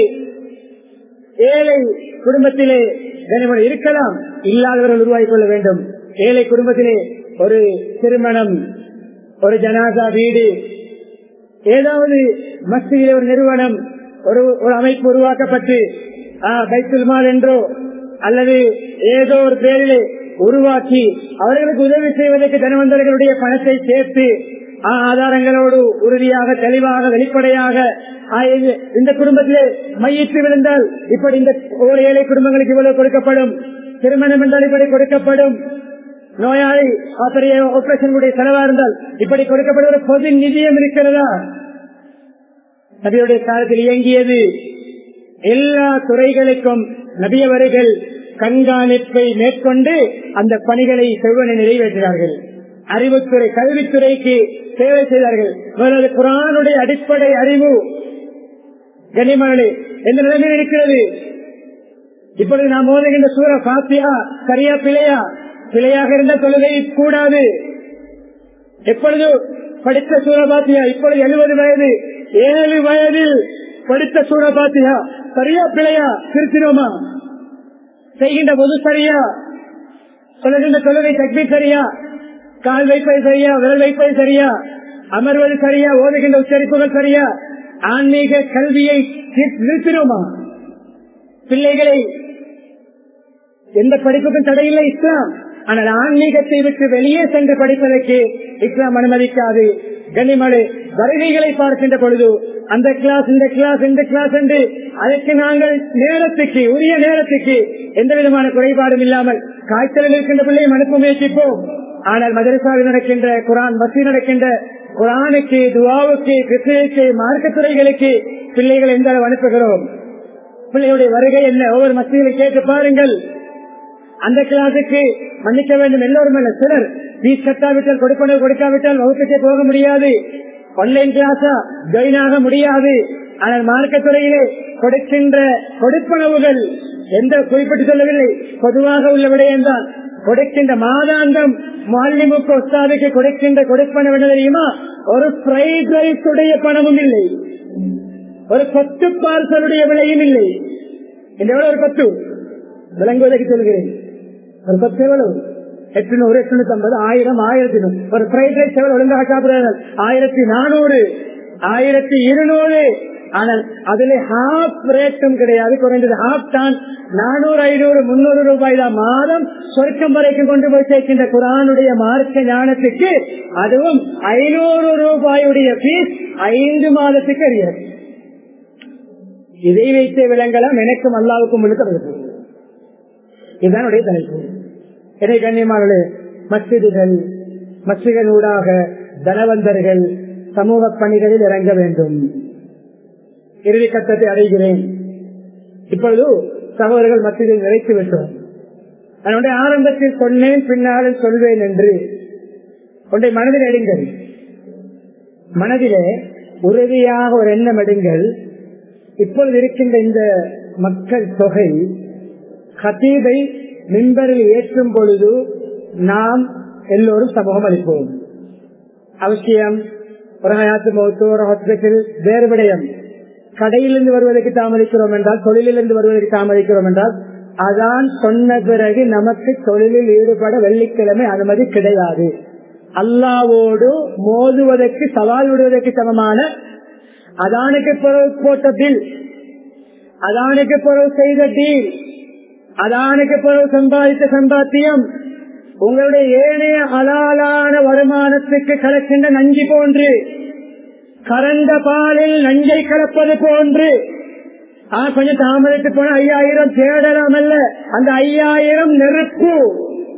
Speaker 1: ஏழை குடும்பத்திலே கனிமலை இருக்கலாம் இல்லாதவர்கள் உருவாக்கிக் கொள்ள வேண்டும் ஏழை குடும்பத்திலே ஒரு திருமணம் ஒரு ஜனாதா வீடு ஏதாவது மஸ்ஜிதிலே ஒரு நிறுவனம் ஒரு ஒரு அமைப்பு உருவாக்கப்பட்டு பைத்துல்மால் என்றோ அல்லது ஏதோ ஒரு பேரிலே உருவாக்கி அவர்களுக்கு உதவி செய்வதற்கு தனவந்தர்களுடைய பணத்தை சேர்த்து ஆதாரங்களோடு உறுதியாக தெளிவாக வெளிப்படையாக இந்த குடும்பத்திலே மையிட்டு விழுந்தால் இப்படி இந்த ஒரு ஏழை குடும்பங்களுக்கு இவ்வளவு கொடுக்கப்படும் திருமணம் என்றால் இப்படி கொடுக்கப்படும் நோயாளி பெரிய ஆபரேஷனுடைய செலவா இருந்தால் இப்படி கொடுக்கப்படும் ஒரு பொது நிதியம் இருக்கிறதா நபியுடைய காலத்தில் இயங்கியது எல்லா துறைகளுக்கும் நபியவர்கள் கண்காணிப்பை மேற்கொண்டு அந்த பணிகளை செவ்வனை நிறைவேற்றினார்கள் அறிவுத்துறை கல்வித்துறைக்கு சேவை செய்தார்கள் முதலாவது குரானுடைய அடிப்படை அறிவு கனிமகளே எந்த நிலைமையில் இருக்கிறது இப்பொழுது நாம் மோதுகின்ற சூற பாத்தியா சரியா பிழையா பிழையாக இருந்த தொழுகை கூடாது எப்பொழுது படித்த சூரபாத்தியா இப்பொழுது எழுபது வயது ஏழு வயதில் படித்த சூரபாத்தியா சரியா பிழையா திருத்தினோமா செய்கின்ற பொது சரியா சொல்லுகின்ற தொழுகை தக்பி சரியா கால் வைப்பது சரியா விரல் வைப்பது சரியா அமர்வது சரியா ஓதுகின்ற உச்சரிப்புகள் சரியா ஆன்மீக கல்வியை நிறுத்தினோமா பிள்ளைகளை எந்த படிப்புக்கும் தடையில்லை இஸ்லாம் ஆனால் ஆன்மீகத்தை விட்டு வெளியே சென்று படிப்பதற்கு இஸ்லாம் அனுமதிக்காது கனிமலை வருகைகளை பார்க்கின்ற பொழுது அந்த கிளாஸ் இந்த கிளாஸ் இந்த கிளாஸ் என்று அதற்கு நாங்கள் நேரத்துக்கு உரிய நேரத்துக்கு எந்த விதமான குறைபாடும் இல்லாமல் காய்ச்சலில் இருக்கின்ற பிள்ளையும் அனுப்ப முயற்சிப்போம் ஆனால் மதரசாவில் நடக்கின்ற குரான் மசி நடக்கின்ற குரானுக்கு துவாவுக்கு கிருஷ்ணனுக்கு மார்க்கத்துறைகளுக்கு பிள்ளைகள் எந்த அளவு அனுப்புகிறோம் பிள்ளையுடைய வருகை என்ன ஒவ்வொரு மசிதிகளை கேட்டு பாருங்கள் அந்த கிளாஸுக்கு மன்னிக்க வேண்டும் எல்லோரும் அல்ல சிலர் பீஸ் கட்டாவிட்டால் கொடுப்பன கொடுக்காவிட்டால் வகுப்புக்கே போக முடியாது ஆன்லைன் கிளாஸா ஜாயின் ஆக முடியாது ஆனால் மார்க்கத்துறையிலே கொடுக்கின்ற கொடுப்பனவுகள் எந்த குறிப்பிட்டு சொல்லவில்லை பொதுவாக உள்ள விடயம்தான் கொடுக்கின்ற மாதாந்தம் மாலிமுக்கு ஒஸ்தாதுக்கு கொடுக்கின்ற கொடுப்பனவு என்ன தெரியுமா ஒரு பிரைட் ரைஸ் உடைய பணமும் இல்லை ஒரு பத்து பார்சலுடைய விலையும் இல்லை இந்த எவ்வளவு ஒரு பத்து விளங்குவதற்கு சொல்கிறேன் ஒரு பத்து எவ்வளவு எட்நூறு எட்நூத்தி ஐம்பது ஆயிரம் ஆயிரத்தி ஒரு பிரைட் ரைஸ் எவ்வளவு ஒழுங்காக சாப்பிடுறார்கள் ஆயிரத்தி நானூறு ஆயிரத்தி இருநூறு ஆனால் அதுல ஹாஃப் ரேட்டும் கிடையாது குறைந்தது ஹாஃப் தான் நானூறு ஐநூறு முன்னூறு ரூபாய் தான் மாதம் சொர்க்கம் வரைக்கும் கொண்டு போய் சேர்க்கின்ற குரானுடைய மார்க்க ஞானத்துக்கு அதுவும் ஐநூறு ரூபாயுடைய பீஸ் ஐந்து மாதத்துக்கு அறியாது இதை வைத்து விளங்கலாம் எனக்கும் அல்லாவுக்கும் முழுக்க இதுதான் உடைய தலைப்பு இதை கண்ணியமானே மசிதிகள் மசிகள் ஊடாக தனவந்தர்கள் சமூக பணிகளில் இறங்க வேண்டும் இறுதி கட்டத்தை அடைகிறேன் இப்பொழுது சகோதரர்கள் மத்தியில் நிறைத்து விட்டோம் அதனுடைய ஆரம்பத்தில் சொன்னேன் பின்னாலும் சொல்வேன் என்று ஒன்றை மனதில் எடுங்கள் மனதிலே உறுதியாக ஒரு எண்ணம் எடுங்கள் இப்பொழுது இருக்கின்ற இந்த மக்கள் தொகை ஹத்தீபை மின்பரில் ஏற்றும் பொழுது நாம் எல்லோரும் சமூகம் அளிப்போம் அவசியம் ஒரு ஹயாத்து மௌத்து ஒரு ஹாஸ்பிட்டல் வேறு விடயம் கடையிலிருந்து வருவதற்கு தாமதிக்கிறோம் என்றால் தொழிலிருந்து வருவதற்கு தாமதிக்கிறோம் என்றால் அதான் சொன்ன பிறகு நமக்கு தொழிலில் ஈடுபட வெள்ளிக்கிழமை அனுமதி கிடையாது அல்லாவோடு மோதுவதற்கு சவால் விடுவதற்கு சமமான அதானுக்கு பிறகு போட்ட பில் அதானுக்கு பிறகு செய்த டீல் அதானுக்கு பிறகு சம்பாதித்த சம்பாத்தியம் உங்களுடைய ஏனைய அலாலான வருமானத்துக்கு கலக்கின்ற நஞ்சி போன்று கரண்ட பாலில் நஞ்சை கலப்பது போன்று கொஞ்சம் தாமதித்து போன ஐயாயிரம் தேடலாம் அல்ல அந்த ஐயாயிரம் நெருப்பு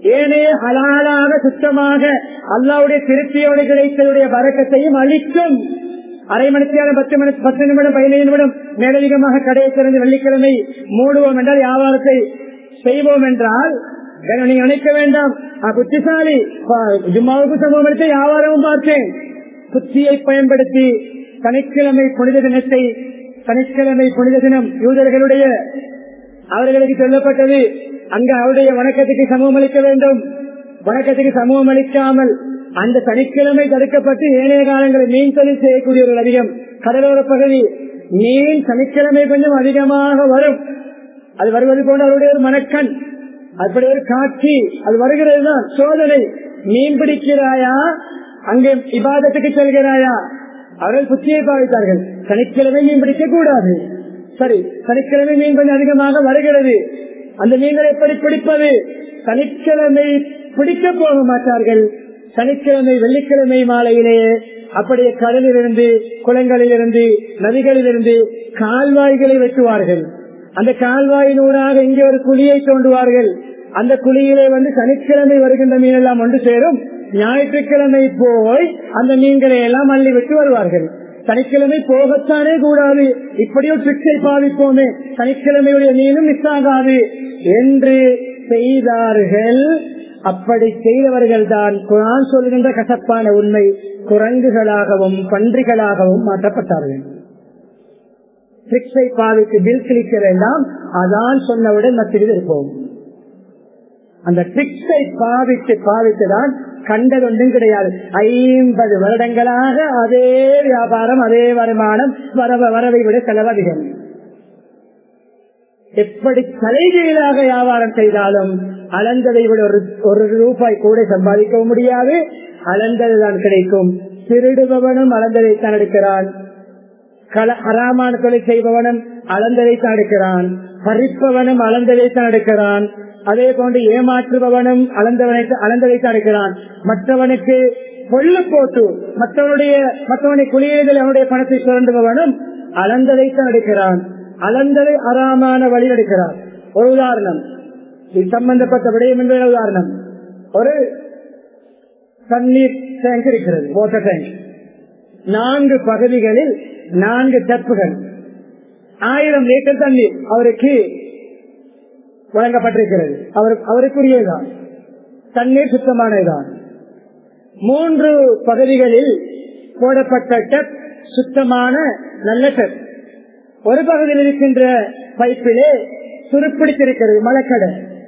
Speaker 1: ஏனைய ஹலாலாக சுத்தமாக அல்லாவுடைய திருப்தியோடு கிடைத்ததுடைய வரக்கத்தையும் அளிக்கும் அரை மணிக்கு நேரம் பத்து மணி பத்து நிமிடம் பதினைந்து நிமிடம் மேலதிகமாக கடையை திறந்து வெள்ளிக்கிழமை மூடுவோம் என்றால் வியாபாரத்தை செய்வோம் என்றால் வேற நீங்க நினைக்க வேண்டாம் நான் புத்திசாலி ப- ஜும்மாவுக்கு சமூகம் எடுத்து வியாபாரமும் பார்த்தேன் புத்தியை பயன்படுத்தி சனிக்கிழமை புனித தினத்தை சனிக்கிழமை புனித தினம் யூதர்களுடைய அவர்களுக்கு சொல்லப்பட்டது அங்க அவருடைய வணக்கத்துக்கு சமூகம் அளிக்க வேண்டும் வணக்கத்துக்கு சமூகம் அளிக்காமல் அந்த சனிக்கிழமை தடுக்கப்பட்டு ஏனைய காலங்களில் மீன் தொழில் செய்யக்கூடியவர்கள் அதிகம் கடலோர பகுதி மீன் சனிக்கிழமை கொஞ்சம் அதிகமாக வரும் அது வருவது போன்ற அவருடைய ஒரு மனக்கண் அப்படி ஒரு காட்சி அது வருகிறது தான் சோதனை மீன் பிடிக்கிறாயா அங்கே இபாதத்துக்கு செல்கிறாயா அவர்கள் புத்தியை பாவித்தார்கள் சனிக்கிழமை மீன் பிடிக்க கூடாது சரி சனிக்கிழமை மீன் கொஞ்சம் அதிகமாக வருகிறது அந்த மீன்களை எப்படி பிடிப்பது சனிக்கிழமை பிடிக்க போக மாட்டார்கள் சனிக்கிழமை வெள்ளிக்கிழமை மாலையிலேயே அப்படியே கடலிலிருந்து குளங்களிலிருந்து நதிகளிலிருந்து கால்வாய்களை வெட்டுவார்கள் அந்த கால்வாயினூடாக இங்கே ஒரு குழியை தோண்டுவார்கள் அந்த குழியிலே வந்து சனிக்கிழமை வருகின்ற மீன் எல்லாம் ஒன்று சேரும் ஞாயிற்றுக்கிழமை போய் அந்த மீன்களை எல்லாம் அள்ளி விட்டு வருவார்கள் சனிக்கிழமை போகத்தானே கூடாது இப்படியோ ட்ரிக்ஸை பாவிப்போமே சனிக்கிழமையுடைய மீனும் மிஸ் ஆகாது என்று செய்தார்கள் அப்படி செய்தவர்கள் தான் குரான் சொல்கின்ற கசப்பான உண்மை குரங்குகளாகவும் பன்றிகளாகவும் மாற்றப்பட்டார்கள் ட்ரிக்ஸை பாவித்து பில் கிளிக்க வேண்டாம் அதான் சொன்னவுடன் மத்தியில் இருப்போம் அந்த ட்ரிக்ஸை பாவித்து பாவித்துதான் கண்டதொன்றும் கிடையாது ஐம்பது வருடங்களாக அதே வியாபாரம் அதே வருமானம் வரவ வரவை விட செலவு அதிகம் எப்படி தலைகீழாக வியாபாரம் செய்தாலும் அளந்ததை விட ஒரு ஒரு ரூபாய் கூட சம்பாதிக்கவும் முடியாது அளந்ததுதான் கிடைக்கும் திருடுபவனும் அளந்ததைத்தான் எடுக்கிறான் கல அறாமான தொழில் செய்பவனும் அளந்ததைத்தான் எடுக்கிறான் பறிப்பவனும் அளந்ததைத்தான் எடுக்கிறான் அதே போன்று ஏமாற்றுபவனும் அளந்தவனை அளந்ததைத்தான் எடுக்கிறான் மற்றவனுக்கு பொல்லு போட்டு மற்றவனுடைய மற்றவனை குளியலில் அவனுடைய பணத்தை சுரண்டுபவனும் அளந்ததைத்தான் எடுக்கிறான் அளந்ததை அறாமான வழி எடுக்கிறான் ஒரு உதாரணம் இது சம்பந்தப்பட்ட விடயம் என்ற உதாரணம் ஒரு தண்ணீர் டேங்க் இருக்கிறது வாட்டர் டேங்க் நான்கு பகுதிகளில் நான்கு டப்புகள் ஆயிரம் லிட்டர் தண்ணீர் அவருக்கு வழங்கப்பட்டிருக்கிறது அவர் அவருக்குரியதுதான் தண்ணீர் சுத்தமானதுதான் மூன்று பகுதிகளில் போடப்பட்ட டப் சுத்தமான நல்ல டப் ஒரு பகுதியில் இருக்கின்ற பைப்பிலே துருப்பிடித்திருக்கிறது மலக்கடை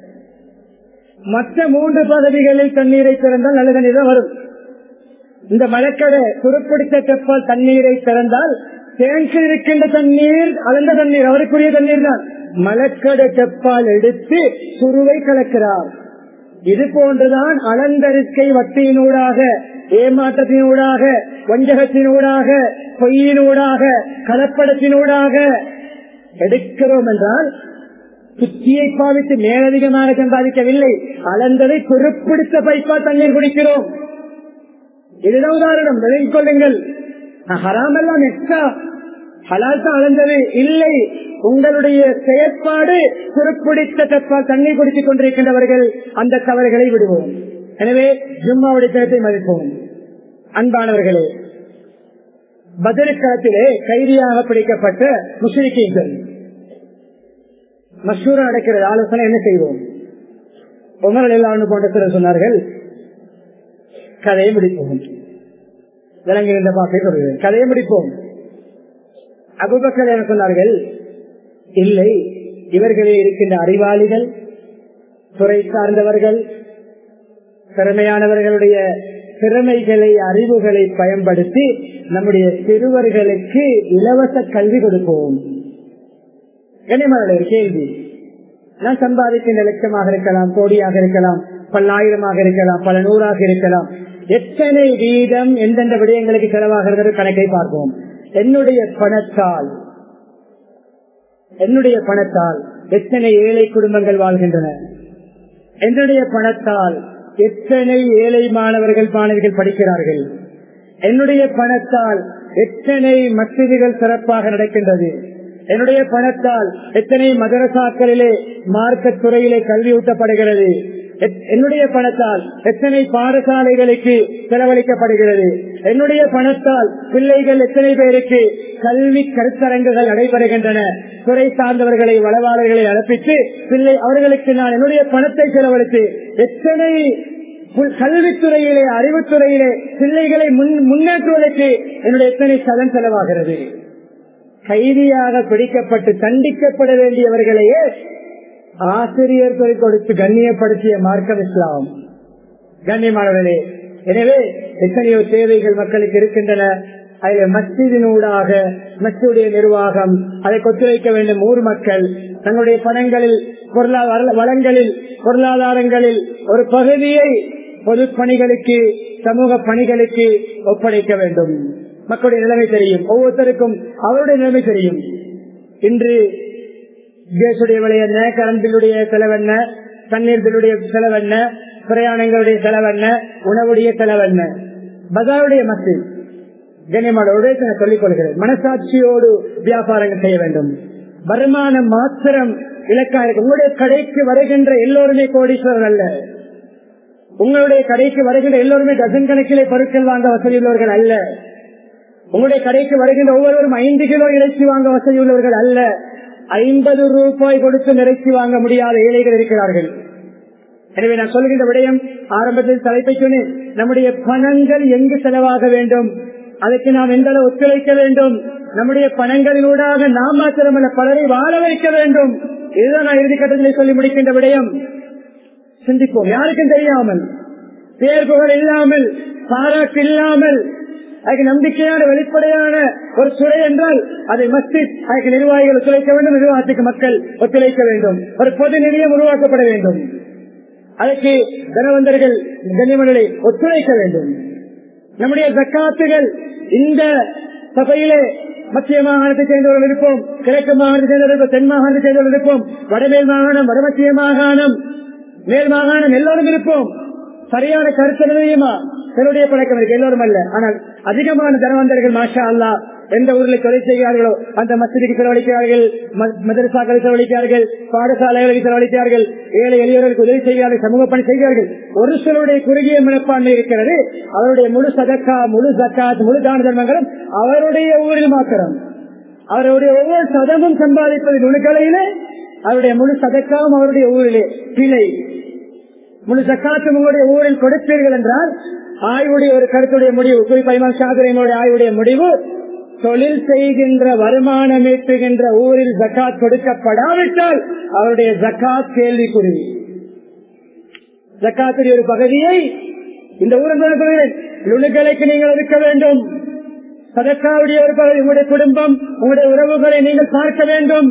Speaker 1: மற்ற மூன்று பகுதிகளில் தண்ணீரை திறந்தால் நல்ல தண்ணீர் தான் வரும் இந்த மலக்கடை துருப்பிடித்த டப்பால் தண்ணீரை திறந்தால் டேங்கில் இருக்கின்ற தண்ணீர் அலந்த தண்ணீர் அவருக்குரிய தண்ணீர் தான் மலக்கடை டப்பால் எடுத்து சுருவை கலக்கிறார் இது போன்றுதான் அலந்தரிக்கை வட்டியினூடாக ஏமாற்றத்தினூடாக வஞ்சகத்தினூடாக பொய்யினூடாக கலப்படத்தினூடாக எடுக்கிறோம் என்றால் புத்தியை பாவித்து மேலதிகமாக சம்பாதிக்கவில்லை அளந்ததை குறிப்பிடுத்த பைப்பால் தண்ணீர் குடிக்கிறோம் இதுதான் உதாரணம் விலகிக் கொள்ளுங்கள் ஹராம் எல்லாம் எக்ஸ்ட்ரா ஹலால் தான் அளந்தது இல்லை உங்களுடைய செயற்பாடு குறிப்பிடித்த தப்பால் தண்ணீர் குடித்துக் கொண்டிருக்கின்றவர்கள் அந்த தவறுகளை விடுவோம் எனவே ஜும்மாவுடைய தினத்தை மதிப்போம் அன்பானவர்களே பதிலுக்காலத்திலே கைதியாக பிடிக்கப்பட்ட முஸ்லிக்கீங்கள் மசூரா நடக்கிறது ஆலோசனை என்ன செய்வோம் உமர் எல்லாம் போன்ற சிலர் சொன்னார்கள் கதையை முடிப்போம் விளங்குகின்ற பாப்பை சொல்கிறேன் கதையை முடிப்போம் அபுபக்கர் என சொன்னார்கள் இல்லை இவர்களே இருக்கின்ற அறிவாளிகள் துறை சார்ந்தவர்கள் திறமையானவர்களுடைய திறமைகளை அறிவுகளை பயன்படுத்தி நம்முடைய சிறுவர்களுக்கு இலவச கல்வி கொடுப்போம் கனிமலர் ஒரு கேள்வி நான் சம்பாதிக்கின்ற லட்சமாக இருக்கலாம் கோடியாக இருக்கலாம் பல்லாயிரமாக இருக்கலாம் பல நூறாக இருக்கலாம் எத்தனை வீதம் எந்தெந்த விடயங்களுக்கு செலவாகிறது கணக்கை பார்ப்போம் என்னுடைய பணத்தால் என்னுடைய பணத்தால் எத்தனை ஏழை குடும்பங்கள் வாழ்கின்றன என்னுடைய பணத்தால் எத்தனை ஏழை மாணவர்கள் மாணவிகள் படிக்கிறார்கள் என்னுடைய பணத்தால் எத்தனை மசிதிகள் சிறப்பாக நடக்கின்றது என்னுடைய பணத்தால் எத்தனை மதரசாக்களிலே மார்க்க துறையிலே கல்வி ஊட்டப்படுகிறது எத்- என்னுடைய பணத்தால் எத்தனை பாடசாலைகளுக்கு செலவழிக்கப்படுகிறது என்னுடைய பணத்தால் பிள்ளைகள் எத்தனை பேருக்கு கல்வி கருத்தரங்குகள் நடைபெறுகின்றன துறை சார்ந்தவர்களை வளவாளர்களை அனுப்பித்து பிள்ளை அவர்களுக்கு நான் என்னுடைய பணத்தை செலவழித்து எத்தனை புல்- கல்வித்துறையிலே அறிவுத்துறையிலே பிள்ளைகளை முன்- முன்னேற்றுவதற்கு என்னுடைய எத்தனை சதன் செலவாகிறது கைதியாக பிடிக்கப்பட்டு தண்டிக்கப்பட வேண்டியவர்களையே ஆசிரியர்கள் கொடுத்து கண்ணியப்படுத்திய மார்க்கம் இஸ்லாம் கண்ணியமானவர்களே எனவே எத்தனையோ தேவைகள் மக்களுக்கு இருக்கின்றன அதில் மஸ்ஜிதினூடாக மஸ்ஜிடைய நிர்வாகம் அதை கொத்துழைக்க வேண்டும் ஊர் மக்கள் தங்களுடைய பணங்களில் பொருளாதார வளங்களில் பொருளாதாரங்களில் ஒரு பகுதியை பொது பணிகளுக்கு சமூக பணிகளுக்கு ஒப்படைக்க வேண்டும் மக்களுடைய நிலைமை தெரியும் ஒவ்வொருத்தருக்கும் அவருடைய நிலைமை தெரியும் இன்று கேசுடைய விலை என்ன கரண்ட் பில்லுடைய செலவென்ன தண்ணீர் பில்லுடைய செலவென்ன பிரயாணங்களுடைய செலவென்ன உணவுடைய செலவென்ன பஜாருடைய மசித் கண்ணியமானோடு நான் சொல்லிக் கொள்கிறேன் மனசாட்சியோடு வியாபாரங்கள் செய்ய வேண்டும் வருமானம் மாத்திரம் இலக்கா இருக்கு உங்களுடைய கடைக்கு வருகின்ற எல்லோருமே கோடீஸ்வரர் அல்ல உங்களுடைய கடைக்கு வருகின்ற எல்லோருமே டசன் கணக்கிலே பொருட்கள் வாங்க வசதி உள்ளவர்கள் அல்ல உங்களுடைய கடைக்கு வருகின்ற ஒவ்வொருவரும் ஐந்து கிலோ இறைச்சி வாங்க வசதி உள்ளவர்கள் அல்ல ஐம்பது ரூபாய் கொடுத்து நிறைச்சி வாங்க முடியாத ஏழைகள் இருக்கிறார்கள் எனவே நான் சொல்கின்ற விடயம் ஆரம்பத்தில் தலைப்பை சொன்னேன் நம்முடைய பணங்கள் எங்கு செலவாக வேண்டும் அதற்கு நாம் எந்த அளவு ஒத்துழைக்க வேண்டும் நம்முடைய பணங்களினூடாக நாம் மாத்திரமல்ல பலரை வாழ வைக்க வேண்டும் இதுதான் நான் இறுதி கட்டத்தில் சொல்லி முடிக்கின்ற விடயம் சிந்திப்போம் யாருக்கும் தெரியாமல் பேர் புகழ் இல்லாமல் பாராட்டு இல்லாமல் அதுக்கு நம்பிக்கையான வெளிப்படையான ஒரு துறை என்றால் அதை மஸ்ஜித் அதுக்கு நிர்வாகிகள் ஒத்துழைக்க வேண்டும் நிர்வாகத்துக்கு மக்கள் ஒத்துழைக்க வேண்டும் ஒரு பொது நிலையம் உருவாக்கப்பட வேண்டும் அதற்கு தனவந்தர்கள் கண்ணியமன்களை ஒத்துழைக்க வேண்டும் நம்முடைய ஜக்காத்துகள் இந்த சபையிலே மத்திய மாகாணத்தை சேர்ந்தவர்கள் இருப்போம் கிழக்கு மாகாணத்தை சேர்ந்தவர்கள் இருப்போம் தென் மாகாணத்தை சேர்ந்தவர்கள் இருப்போம் வடமேல் மாகாணம் வடமத்திய மாகாணம் மேல் மாகாணம் எல்லோரும் இருப்போம் சரியான கருத்து நிலையமா சிலருடைய பழக்கம் இருக்கு எல்லோரும் அல்ல ஆனால் அதிகமான தனவந்தர்கள் மாஷா அல்லா எந்த ஊரில் கொலை செய்கிறார்களோ அந்த மசதிக்கு செலவழிக்கிறார்கள் ம- மதரசாக்களை செலவழிக்கிறார்கள் பாடசாலைகளுக்கு செலவழிக்கிறார்கள் ஏழை எளியவர்களுக்கு உதவி செய்கிறார்கள் சமூக பணி செய்கிறார்கள் ஒரு சிலருடைய குறுகிய மனப்பான்மை இருக்கிறது அவருடைய முழு சதக்கா முழு ஜக்காத் முழு தான தர்மங்களும் அவருடைய ஊரில் மாத்திரம் அவருடைய ஒவ்வொரு சதமும் சம்பாதிப்பது நுணுக்கலையிலே அவருடைய முழு சதக்காவும் அவருடைய ஊரிலே பிழை முழு சக்காத்தும் உங்களுடைய ஊரில் கொடுப்பீர்கள் என்றால் ஆய்வுடைய ஒரு கருத்துடைய முடிவு குறிப்பாக சாதுரையனுடைய ஆய்வுடைய முடிவு தொழில் செய்கின்ற வருமானம் ஈட்டுகின்ற ஊரில் ஜக்காத் கொடுக்கப்படாவிட்டால் அவருடைய ஜக்காத் கேள்விக்குறி ஜக்காத்துடைய ஒரு பகுதியை இந்த ஊரில் சொல்கிறேன் நுணுக்கலைக்கு நீங்கள் ஒதுக்க வேண்டும் சதக்காவுடைய ஒரு பகுதி உங்களுடைய குடும்பம் உங்களுடைய உறவுகளை நீங்கள் பார்க்க வேண்டும்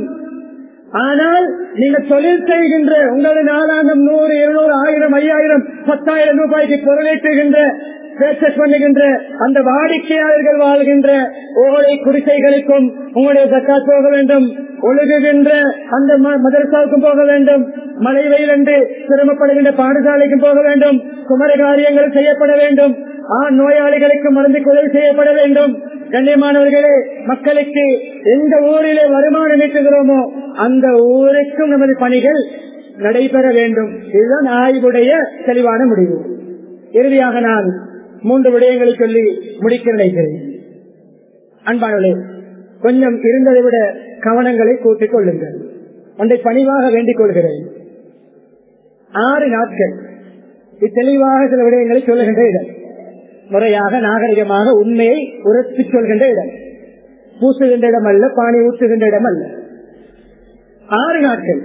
Speaker 1: ஆனால் நீங்கள் தொழில் செய்கின்ற உங்களது நாளாந்தம் நூறு இருநூறு ஆயிரம் ஐயாயிரம் பத்தாயிரம் ரூபாய்க்கு பொருளீட்டுகின்ற பேச்சஸ் பண்ணுகின்ற அந்த வாடிக்கையாளர்கள் வாழ்கின்ற ஓலை குடிசைகளுக்கும் உங்களுடைய ஜக்காத் போக வேண்டும் ஒழுகுகின்ற அந்த ம- மதரசாவுக்கும் போக வேண்டும் மழை வெயில் என்று சிரமப்படுகின்ற பாடசாலைக்கும் போக வேண்டும் குமர காரியங்கள் செய்யப்பட வேண்டும் ஆண் நோயாளிகளுக்கு மருந்து உதவி செய்யப்பட வேண்டும் கண்ணியமானவர்களே மக்களுக்கு எந்த ஊரிலே வருமானம் ஈட்டுகிறோமோ அந்த ஊருக்கும் நமது பணிகள் நடைபெற வேண்டும் இதுதான் ஆய்வுடைய தெளிவான முடிவு இறுதியாக நான் மூன்று விடயங்களை சொல்லி முடிக்க நினைக்கிறேன் அன்பானவர்களே கொஞ்சம் இருந்ததை விட கவனங்களை கூட்டிக் கொள்ளுங்கள் ஒன்றை பணிவாக வேண்டிக் கொள்கிறேன் ஆறு நாட்கள் தெளிவாக சில விடயங்களை சொல்லுகின்ற இடம் முறையாக நாகரிகமாக உண்மையை உரத்து சொல்கின்ற இடம் பூசுகின்ற இடம் அல்ல பானி ஊற்றுகின்ற இடம் அல்ல ஆறு நாட்கள்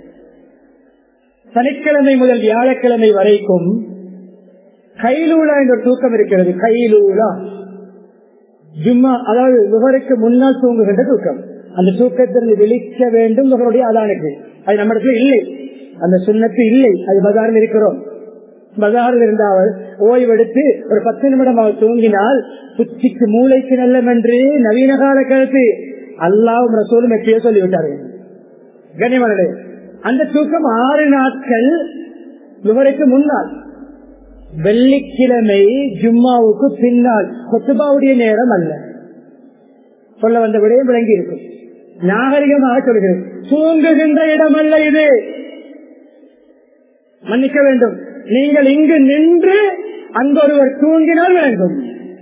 Speaker 1: சனிக்கிழமை முதல் வியாழக்கிழமை வரைக்கும் கைலூலா என்ற ஒரு தூக்கம் இருக்கிறது கைலூலா ஜும்மா அதாவது நுகருக்கு முன்னால் தூங்குகின்ற தூக்கம் அந்த தூக்கத்திலிருந்து விழிக்க வேண்டும் நுகருடைய அதானுக்கு அது நம்ம இடத்துல இல்லை அந்த சுண்ணத்து இல்லை அது பஜாரில் இருக்கிறோம் பஜாரில் இருந்தால் ஓய்வெடுத்து ஒரு பத்து நிமிடம் அவர் தூங்கினால் புத்திக்கு மூளைக்கு நல்லம் என்று நவீன கால கருத்து அல்லாவும் ரசூலும் எப்பயோ சொல்லிவிட்டார்கள் கனிமனே அந்த தூக்கம் ஆறு நாட்கள் நுகருக்கு முன்னால் வெள்ளிக்கிழமை ஜும்மாவுக்கு பின்னால் கொத்துபாவுடைய நேரம் அல்ல சொல்ல வந்த விடையும் விளங்கி இருக்கும் நாகரிகமாக சொல்கிறேன் தூங்குகின்ற இடம் அல்ல இது மன்னிக்க வேண்டும் நீங்கள் இங்கு நின்று அங்கு ஒருவர் தூங்கினால் வேண்டும்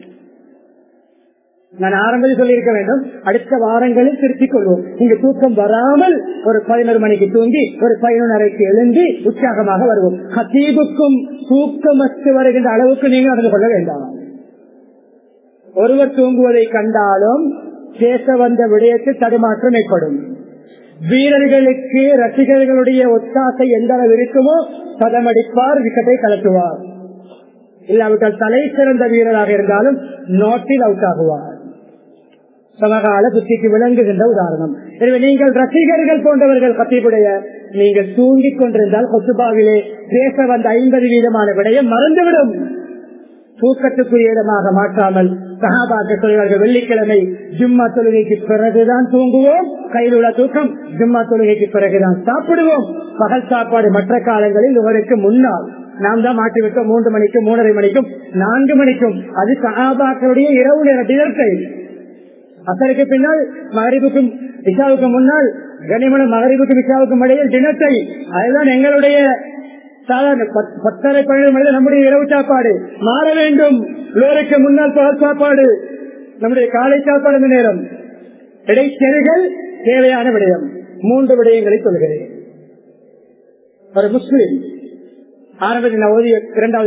Speaker 1: நான் ஆரம்பத்தில் சொல்லியிருக்க வேண்டும் அடுத்த வாரங்களில் திருத்திக் கொள்வோம் இங்கு தூக்கம் வராமல் ஒரு பதினொரு மணிக்கு தூங்கி ஒரு பதினொன்றரைக்கு எழுந்தி உற்சாகமாக வருவோம் ஹத்தீபுக்கும் தூக்கமற்று வருகின்ற அளவுக்கு நீங்கள் நடந்து கொள்ள வேண்டாம் ஒருவர் தூங்குவதை கண்டாலும் பேச வந்த விடயத்தில் தடுமாற்றம் ஏற்படும் வீரர்களுக்கு ரசிகர்களுடைய ஒத்தாசை எந்த அளவு இருக்குமோ சதமடிப்பார் விக்கெட்டை கலட்டுவார் இல்லாவிட்டால் தலை சிறந்த வீரராக இருந்தாலும் நோட்டில் அவுட் ஆகுவார் சமகால புத்திக்கு விளங்குகின்ற உதாரணம் எனவே நீங்கள் ரசிகர்கள் போன்றவர்கள் கத்திப்புடைய நீங்கள் தூங்கிக் கொண்டிருந்தால் கொசுபாவிலே பேச வந்த ஐம்பது வீதமான விடயம் மறந்துவிடும் தூக்கத்துக்குரிய இடமாக மாற்றாமல் சகாபாக்க சொல்வார்கள் வெள்ளிக்கிழமை ஜும்மா தொழுகைக்கு பிறகுதான் தூங்குவோம் கையில் உள்ள தூக்கம் ஜும்மா தொழுகைக்கு பிறகுதான் சாப்பிடுவோம் பகல் சாப்பாடு மற்ற காலங்களில் இவருக்கு முன்னால் நாம் தான் மாற்றி விட்டோம் மூன்று மணிக்கும் மூணரை மணிக்கும் நான்கு மணிக்கும் அது சகாபாக்களுடைய இரவு நேர தினத்தை அசருக்கு பின்னால் மகரிபுக்கும் இஷாவுக்கு முன்னால் கனிமன மகரிபுக்கும் இஷாவுக்கும் இடையில் தினத்தை அதுதான் எங்களுடைய சாதாரண பத்தரை பன்னெண்டு மணி நம்முடைய இரவு சாப்பாடு மாற வேண்டும் லோருக்கு முன்னால் பகல் சாப்பாடு நம்முடைய காலை சாப்பாடு அந்த நேரம் இடைச்செருகள் தேவையான விடயம் மூன்று விடயங்களை சொல்கிறேன் ஒரு முஸ்லிம் ஆரம்பத்தில் நான் ஓதிய இரண்டாவது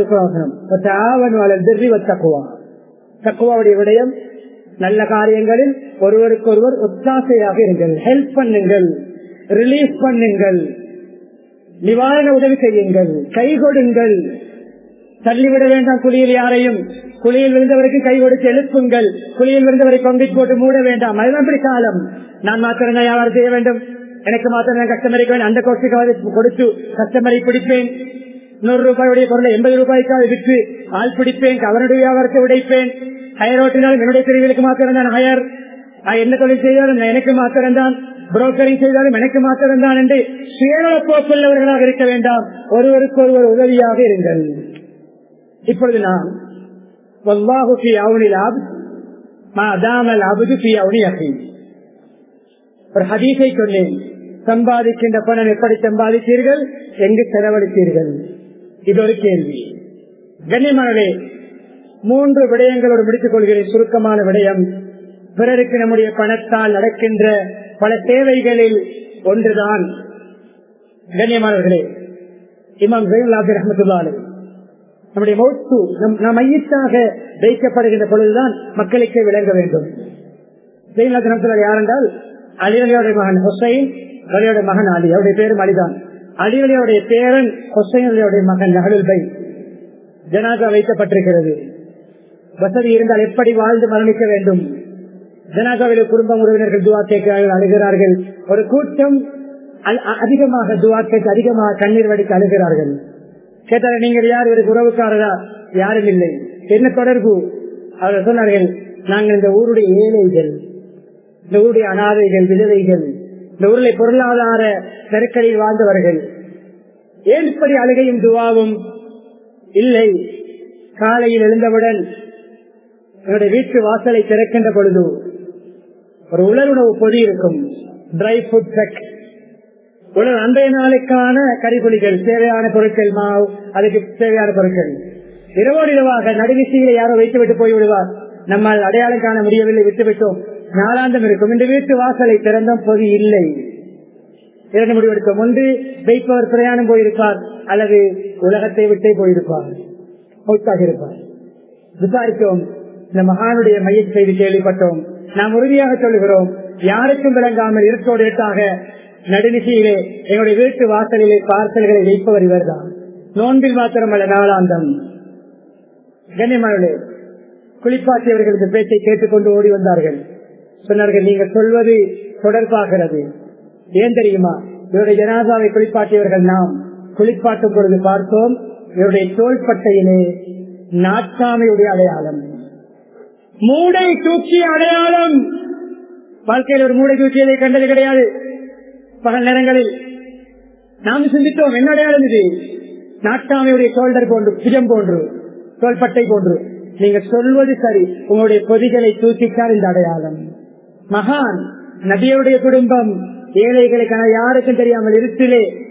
Speaker 1: தக்குவா தக்குவாவுடைய விடயம் நல்ல காரியங்களில் ஒருவருக்கொருவர் ஒத்தாசையாக இருங்கள் ஹெல்ப் பண்ணுங்கள் ரிலீஸ் பண்ணுங்கள் நிவாரண உதவி செய்யுங்கள் கை கொடுங்கள் தள்ளிவிட வேண்டாம் குழியில் யாரையும் குழியில் விழுந்தவருக்கு கை கொடுத்து எழுப்புங்கள் குழியில் விழுந்தவரை கொங்கை போட்டு மூட வேண்டாம் அதுதான் இப்படி காலம் நான் மாத்திரம் தான் வியாபாரம் செய்ய வேண்டும் எனக்கு மாத்திரம் நான் கஸ்டமருக்கு வேண்டும் அந்த கோஷ்டிக்காவது கொடுத்து கஸ்டமரை பிடிப்பேன் நூறு ரூபாயுடைய பொருளை எண்பது ரூபாய்க்காக விற்று ஆள் பிடிப்பேன் அவருடைய வியாபாரத்தை உடைப்பேன் ஹயர் ஓட்டினாலும் என்னுடைய பிரிவுகளுக்கு மாத்திரம் தான் ஹயர் என்ன தொழில் செய்தாலும் எனக்கு மாத்திரம் தான் புரோக்கரிங் செய்தாலும் எனக்கு மாத்திரம் தான் என்று சுயநல போக்குள்ளவர்களாக இருக்க வேண்டாம் ஒருவருக்கு ஒருவர் உதவியாக இருங்கள் இப்பொழுது நாம் ஒரு ஹதீஸை சொன்னேன் சம்பாதிக்கின்ற பணம் எப்படி சம்பாதித்தீர்கள் எங்கு செலவழித்தீர்கள் இது ஒரு கேள்வி கண்ணியமானவே மூன்று விடயங்களோடு முடித்துக் கொள்கிறேன் சுருக்கமான விடயம் பிறருக்கு நம்முடைய பணத்தால் நடக்கின்ற பல தேவைகளில் ஒன்றுதான் கண்ணியமானவர்களே இமாம் ஜெயலாபி ரஹமத்துல்லாலே நம்முடைய மௌத்து நம் மையத்தாக வைக்கப்படுகின்ற பொழுதுதான் மக்களுக்கு விளங்க வேண்டும் ஜெயலாபி ரஹமத்துல்லா யாரென்றால் அலிவலியோடைய மகன் ஹொசைன் வலியோட மகன் அலி அவருடைய பேரும் அலிதான் அலிவலியோடைய பேரன் ஹொசைன் அலியோடைய மகன் நகலுல் பை ஜனாதா வைக்கப்பட்டிருக்கிறது வசதி இருந்தால் எப்படி வாழ்ந்து மரணிக்க வேண்டும் ஜனாதாவில் குடும்ப உறவினர்கள் துவா கேட்கிறார்கள் அழுகிறார்கள் ஒரு கூட்டம் அதிகமாக துவா கேட்டு அதிகமாக கண்ணீர் வடித்து அழுகிறார்கள் கேட்டார்கள் நீங்கள் யார் இவருக்கு உறவுக்காரரா யாரும் இல்லை என்ன தொடர்பு அவர்கள் சொன்னார்கள் நாங்கள் இந்த ஊருடைய ஏழைகள் இந்த ஊருடைய அனாதைகள் விதவைகள் இந்த ஊரில் பொருளாதார நெருக்கடியில் வாழ்ந்தவர்கள் ஏன் இப்படி அழுகையும் துவாவும் இல்லை காலையில் எழுந்தவுடன் என்னுடைய வீட்டு வாசலை திறக்கின்ற பொழுது ஒரு உலருணவு பொதி இருக்கும் ட்ரை ஃபுட் செக் உலர் அன்றைய நாளுக்கான கறிபொலிகள் தேவையான பொருட்கள் மாவு அதுக்கு தேவையான பொருட்கள் இரவோடு இரவாக நடுவிசையில யாரோ வைத்து விட்டு போய் விடுவார் நம்மால் அடையாளம் காண முடியவில்லை விட்டுவிட்டோம் நாளாந்தம் இருக்கும் இந்த வீட்டு வாசலை திறந்தோம் பொதி இல்லை இரண்டு முடிவெடுத்தோம் ஒன்று வைப்பவர் பிரயாணம் போயிருப்பார் அல்லது உலகத்தை விட்டே போயிருப்பார் மௌத்தாக இருப்பார் விசாரித்தோம் இந்த மகானுடைய மைய செய்தி கேள்விப்பட்டோம் நாம் உறுதியாக சொல்லுகிறோம் யாருக்கும் விளங்காமல் இருட்டோடு இருட்டாக நடுநிசையிலே எங்களுடைய வீட்டு வாசலிலே பார்சல்களை வைப்பவர் இவர்தான் நோன்பில் மாத்திரமல்ல நாளாந்தம் கண்ணியமானே குளிப்பாட்டியவர்கள் இந்த பேச்சை கேட்டுக்கொண்டு ஓடி வந்தார்கள் சொன்னார்கள் நீங்கள் சொல்வது தொடர்பாகிறது ஏன் தெரியுமா இவருடைய ஜனாதாவை குளிப்பாட்டியவர்கள் நாம் குளிப்பாட்டும் பொழுது பார்த்தோம் இவருடைய தோள்பட்டையிலே நாட்டாமையுடைய அடையாளம் மூடை தூக்கிய அடையாளம் வாழ்க்கையில் ஒரு மூடை தூக்கியதை கண்டது கிடையாது பகல் நேரங்களில் நாம் சிந்தித்தோம் என்ன அடையாளம் இது நாட்டாமையுடைய சோல்டர் போன்று புஜம் போன்று தோள்பட்டை போன்று நீங்க சொல்வது சரி உங்களுடைய பொதிகளை தூக்கிட்டார் இந்த அடையாளம் மகான் நபியுடைய குடும்பம் ஏழைகளுக்கான யாருக்கும் தெரியாமல் இருட்டிலே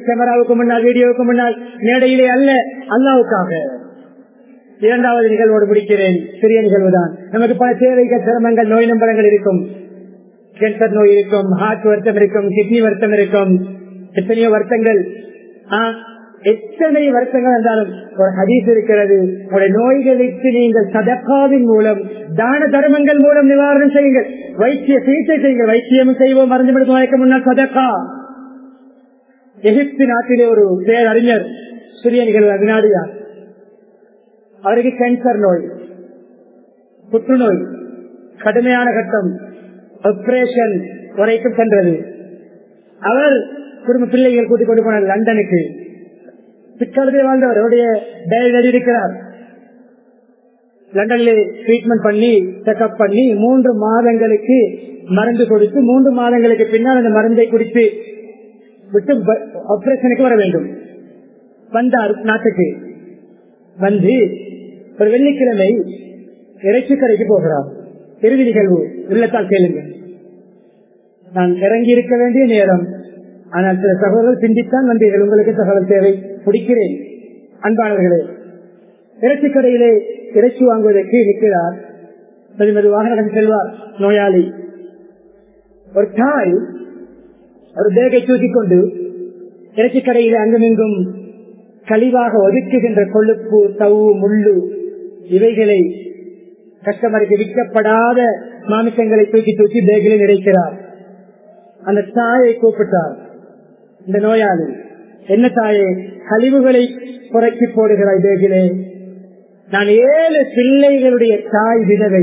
Speaker 1: கேமராவுக்கு முன்னால் வீடியோவுக்கு முன்னால் மேடையிலே அல்ல அல்லாவுக்காக இரண்டாவது நிகழ்வோடு முடிக்கிறேன் சிறிய நிகழ்வுதான் நமக்கு பல தேவைகள் சிரமங்கள் நோய் நம்பரங்கள் இருக்கும் கேன்சர் நோய் இருக்கும் ஹார்ட் வருத்தம் இருக்கும் கிட்னி வருத்தம் இருக்கும் எத்தனையோ வருத்தங்கள் எத்தனை வருத்தங்கள் இருந்தாலும் ஒரு ஹதீஸ் இருக்கிறது உங்களுடைய நோய்களுக்கு நீங்கள் சதக்காவின் மூலம் தான தர்மங்கள் மூலம் நிவாரணம் செய்யுங்கள் வைத்திய சிகிச்சை செய்யுங்கள் வைத்தியம் செய்வோம் மருந்து மருத்துவமனைக்கு முன்னால் சதக்கா எகிப்து நாட்டிலே ஒரு பேரறிஞர் சிறிய நிகழ்வு அவினாடியார் அவருக்கு கேன்சர் நோய் புற்றுநோய் கடுமையான கட்டம் ஆபரேஷன் வரைக்கும் சென்றது அவர் குடும்ப பிள்ளைகள் கூட்டிக் கொண்டு போனார் லண்டனுக்கு பிற்காலத்தில் வாழ்ந்தவர் அவருடைய டயரி இருக்கிறார் லண்டனில் ட்ரீட்மெண்ட் பண்ணி செக்அப் பண்ணி மூன்று மாதங்களுக்கு மருந்து கொடுத்து மூன்று மாதங்களுக்கு பின்னால் அந்த மருந்தை குடித்து விட்டு ஆபரேஷனுக்கு வர வேண்டும் வந்தார் நாட்டுக்கு வந்து ஒரு வெள்ளிக்கிழமை இறைச்சி கடைக்கு போகிறார் இறுதி நிகழ்வு உள்ளத்தால் கேளுங்க நான் இறங்கி இருக்க வேண்டிய நேரம் ஆனால் சில சகோதரர்கள் சிந்தித்தான் வந்தீர்கள் உங்களுக்கு தகவல் தேவை பிடிக்கிறேன் அன்பானவர்களே இறைச்சி கடையிலே இறைச்சி வாங்குவதற்கு நிற்கிறார் மெதுவாக நடந்து செல்வார் நோயாளி ஒரு தாய் ஒரு பேகை தூக்கிக் கொண்டு இறைச்சி கடையிலே அங்குமிங்கும் கழிவாக ஒதுக்குகின்ற கொழுப்பு தவு முள்ளு இவைகளை கஸ்டமருக்கு விற்கப்படாத மாமிசங்களை தூக்கி தூக்கி பேகில் நிறைக்கிறார் அந்த தாயை கூப்பிட்டார் இந்த நோயாளி என்ன தாயே கழிவுகளை புறக்கி போடுகிறாய் பேகிலே நான் ஏழு பிள்ளைகளுடைய தாய் விதவை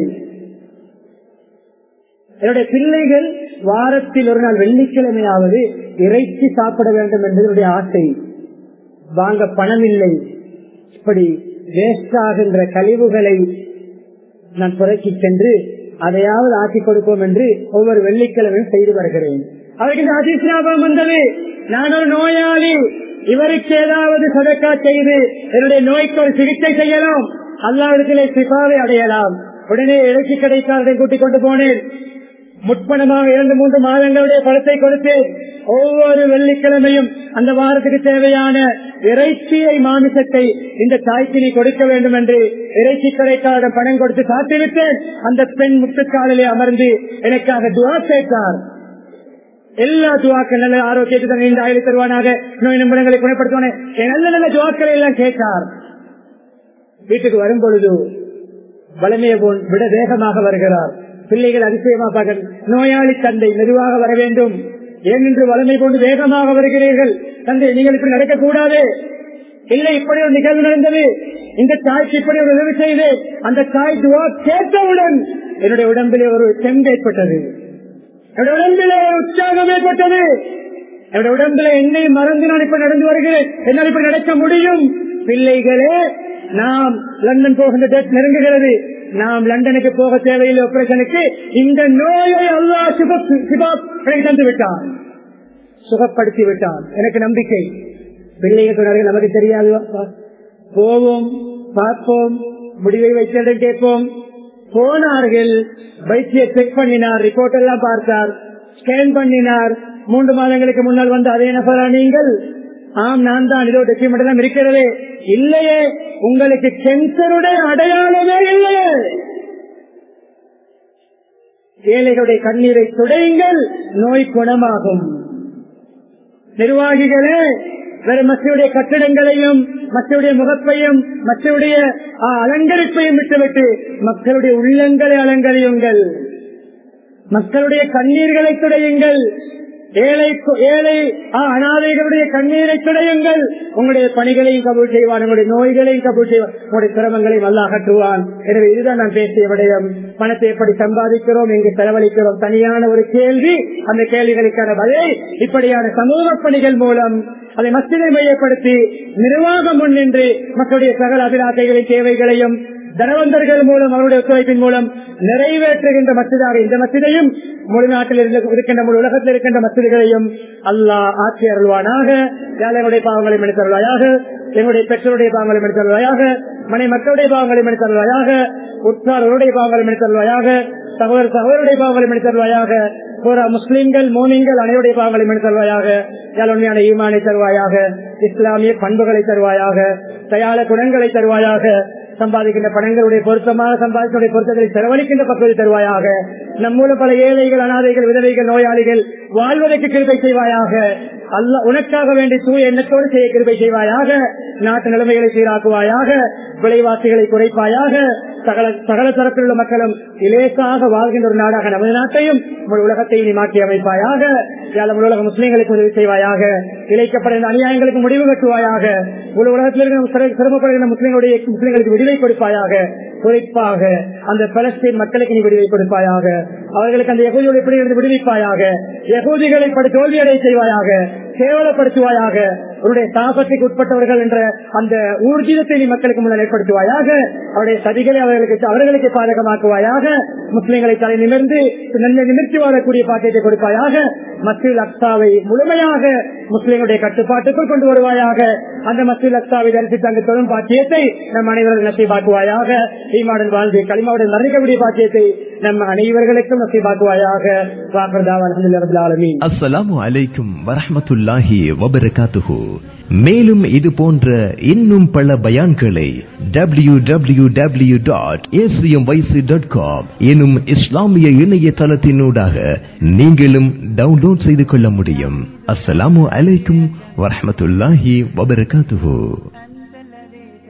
Speaker 1: என்னுடைய பிள்ளைகள் வாரத்தில் ஒரு நாள் வெள்ளிக்கிழமையாவது இறைச்சி சாப்பிட வேண்டும் என்பதனுடைய ஆசை வாங்க பணம் இல்லை இப்படி வேஸ்ட் ஆகின்ற கழிவுகளை நான் புறக்கி சென்று அதையாவது ஆக்கி கொடுப்போம் என்று ஒவ்வொரு வெள்ளிக்கிழமையும் செய்து வருகிறேன் அவருக்கு இந்த அதிசிராபம் வந்தது நான் ஒரு நோயாளி இவருக்கு ஏதாவது சதக்கா செய்து என்னுடைய நோய்க்கு ஒரு சிகிச்சை செய்யலாம் அல்லாவிடத்திலே சிபாவை அடையலாம் உடனே இறைச்சி கடைக்காரரை கூட்டிக் கொண்டு போனேன் முற்பணமாக இரண்டு மூன்று மாதங்களுடைய பணத்தை கொடுத்து ஒவ்வொரு வெள்ளிக்கிழமையும் அந்த வாரத்துக்கு தேவையான இறைச்சியை மாமிசத்தை இந்த தாய்க்கு நீ கொடுக்க வேண்டும் என்று இறைச்சி கடைக்காரரிடம் பணம் கொடுத்து காத்திருத்தேன் அந்த பெண் முட்டுக்காலிலே அமர்ந்து எனக்காக துவா சேர்த்தார் எல்லா துவாக்கள் நல்ல ஆரோக்கியத்தை நீண்ட ஆயுள் தருவானாக நோய் நிபுணங்களை குணப்படுத்துவானே நல்ல நல்ல துவாக்களை எல்லாம் கேட்டார் வீட்டுக்கு வரும் பொழுது வளமையை போல் விட வேகமாக வருகிறார் பிள்ளைகள் அதிசயமாக நோயாளி தந்தை மெதுவாக வர வேண்டும் ஏனென்று வளமை கொண்டு வேகமாக வருகிறீர்கள் தந்தை நீங்கள் இப்படி நடக்கக்கூடாது இல்லை இப்படி ஒரு நிகழ்வு நடந்தது இந்த தாய்க்கு இப்படி ஒரு உதவி செய்து அந்த தாய் துவா கேட்டவுடன் என்னுடைய உடம்பிலே ஒரு செம்பு ஏற்பட்டது என்னுடைய உடம்பிலே ஒரு உற்சாகம் ஏற்பட்டது என்னுடைய உடம்பிலே என்னை மறந்து நான் இப்ப நடந்து வருகிறேன் என்னால் இப்படி நடக்க முடியும் பிள்ளைகளே நாம் லண்டன் போகின்ற டேட் நெருங்குகிறது நாம் லண்டனுக்கு போக தேவையில்லை ஆபரேஷனுக்கு இந்த நோயை அல்லா தந்து விட்டான் சுகப்படுத்தி விட்டான் எனக்கு நம்பிக்கை பிள்ளைகள் சொன்னார்கள் நமக்கு தெரியாது போவோம் பார்ப்போம் முடிவை வைத்ததை கேட்போம் போனார்கள் வைத்திய செக் பண்ணினார் ரிப்போர்ட் எல்லாம் பார்த்தார் ஸ்கேன் பண்ணினார் மூன்று மாதங்களுக்கு முன்னால் வந்து அதே நபரா நீங்கள் ஆம் நான் தான் இதோ டாக்குமெண்ட் எல்லாம் இருக்கிறது இல்லையே உங்களுக்கு கேன்சருடைய அடையாளமே இல்லையே ஏழைகளுடைய கண்ணீரை துடையுங்கள் நோய் குணமாகும் நிர்வாகிகளே வேற மற்றவுடைய கட்டிடங்களையும் மற்றவுடைய முகப்பையும் மற்றவுடைய அலங்கரிப்பையும் விட்டுவிட்டு மக்களுடைய உள்ளங்களை அலங்கரியுங்கள் மக்களுடைய கண்ணீர்களை துடையுங்கள் ஏழை ஏழை அனாதைகளுடைய கண்ணீரை துடையுங்கள் உங்களுடைய பணிகளையும் கபூல் செய்வான் உங்களுடைய நோய்களையும் கபூல் செய்வான் உங்களுடைய சிரமங்களையும் நல்லா அகற்றுவான் எனவே இதுதான் நான் பேசிய விடயம் பணத்தை எப்படி சம்பாதிக்கிறோம் எங்கு செலவழிக்கிறோம் தனியான ஒரு கேள்வி அந்த கேள்விகளுக்கான பதிலை இப்படியான சமூக பணிகள் மூலம் அதை மசிதை மையப்படுத்தி நிர்வாகம் முன்னின்று மக்களுடைய சகல அபிலாசைகளின் தேவைகளையும் தனவந்தர்கள் மூலம் அவருடைய ஒத்துழைப்பின் மூலம் நிறைவேற்றுகின்ற மசிதாக இந்த மசிதையும் முழு நாட்டில் இருக்கின்ற முழு உலகத்தில் இருக்கின்ற மசிதிகளையும் அல்லாஹ் ஆட்சி அருள்வானாக ஏழைகளுடைய பாவங்களை மனிதருவாயாக எங்களுடைய பெற்றோருடைய பாவங்களை மனிதருவாயாக மனை மக்களுடைய பாவங்களை மனிதருவாயாக உற்றார்களுடைய பாவங்களை மனிதருவாயாக சகோதர சகோதரருடைய பாவங்களை மனிதருவாயாக பூரா முஸ்லிம்கள் மோனிங்கள் அனைவருடைய பாவங்களை மனிதருவாயாக யாழ் உண்மையான ஈமானை தருவாயாக இஸ்லாமிய பண்புகளை தருவாயாக தயால குணங்களை தருவாயாக சம்பாதிக்கின்ற பணங்களுடைய பொருத்தமாக சம்பாதிக்கின்ற பொருத்தங்களை செலவழிக்கின்ற பக்குவத்தை தருவாயாக நம் மூலம் பல ஏழைகள் அனாதைகள் விதவைகள் நோயாளிகள் வாழ்வதற்கு கிருபை செய்வாயாக அல்ல உனக்காக வேண்டி தூய எண்ணத்தோடு செய்ய கிருபை செய்வாயாக நாட்டு நிலைமைகளை சீராக்குவாயாக விலைவாசிகளை குறைப்பாயாக சகல சகல தரப்பில் உள்ள மக்களும் இலேசாக வாழ்கின்ற ஒரு நாடாக நமது நாட்டையும் முழு உலகத்தையும் நீ மாற்றி அமைப்பாயாக யாழ் முழு உலக முஸ்லீம்களுக்கு உதவி செய்வாயாக இழைக்கப்படுகின்ற அநியாயங்களுக்கு முடிவு கட்டுவாயாக முழு உலகத்தில் இருக்கிற சிரமப்படுகின்ற முஸ்லீம்களுடைய முஸ்லீம்களுக்கு விடுதலை கொடுப்பாயாக குறிப்பாக அந்த பலஸ்தீன் மக்களுக்கு நீ விடுதலை கொடுப்பாயாக அவர்களுக்கு அந்த எகுதியுடைய பிடியிலிருந்து விடுவிப்பாயாக எகுதிகளை படி தோல்வியடை செய்வாயாக கேவலப்படுத்துவாயாக அவருடைய தாபத்துக்கு உட்பட்டவர்கள் என்ற அந்த ஊர்ஜிதத்தை நீ மக்களுக்கு முன்னால் ஏற்படுத்துவாயாக அவருடைய சதிகளை அவர்களுக்கு அவர்களுக்கு பாதகமாக்குவாயாக முஸ்லிம்களை தலை நிமிர்ந்து நன்மை நிமிர்த்தி வாழக்கூடிய பாக்கியத்தை கொடுப்பாயாக மசூல் அக்சாவை முழுமையாக முஸ்லிம்களுடைய கட்டுப்பாட்டுக்குள் கொண்டு வருவாயாக அந்த மசூல் அக்சாவை தரிசித்து அங்கு தொழும் பாக்கியத்தை நம் அனைவரும் நசைபாக்குவாயாக ஈமாடன் வாழ்ந்து களிமாவுடன் மரணிக்கக்கூடிய பாக்கியத்தை நம் அனைவர்களுக்கும் நசைபாக்குவாயாக வாக்குறதாவா அலமீன்
Speaker 2: அஸ்ஸலாமு அலைக்கும் வரஹ்மத்துல்லாஹி வபரகாத்துஹு மேலும் இது போன்ற இன்னும் பல பயான்களை W W W dot dot com எனும் இஸ்லாமிய இணையதளத்தினூடாக நீங்களும் டவுன்லோட் செய்து கொள்ள முடியும் அஸ்ஸலாமு அலைக்கும் வரஹ்மத்துல்லாஹி வபரகாத்துஹு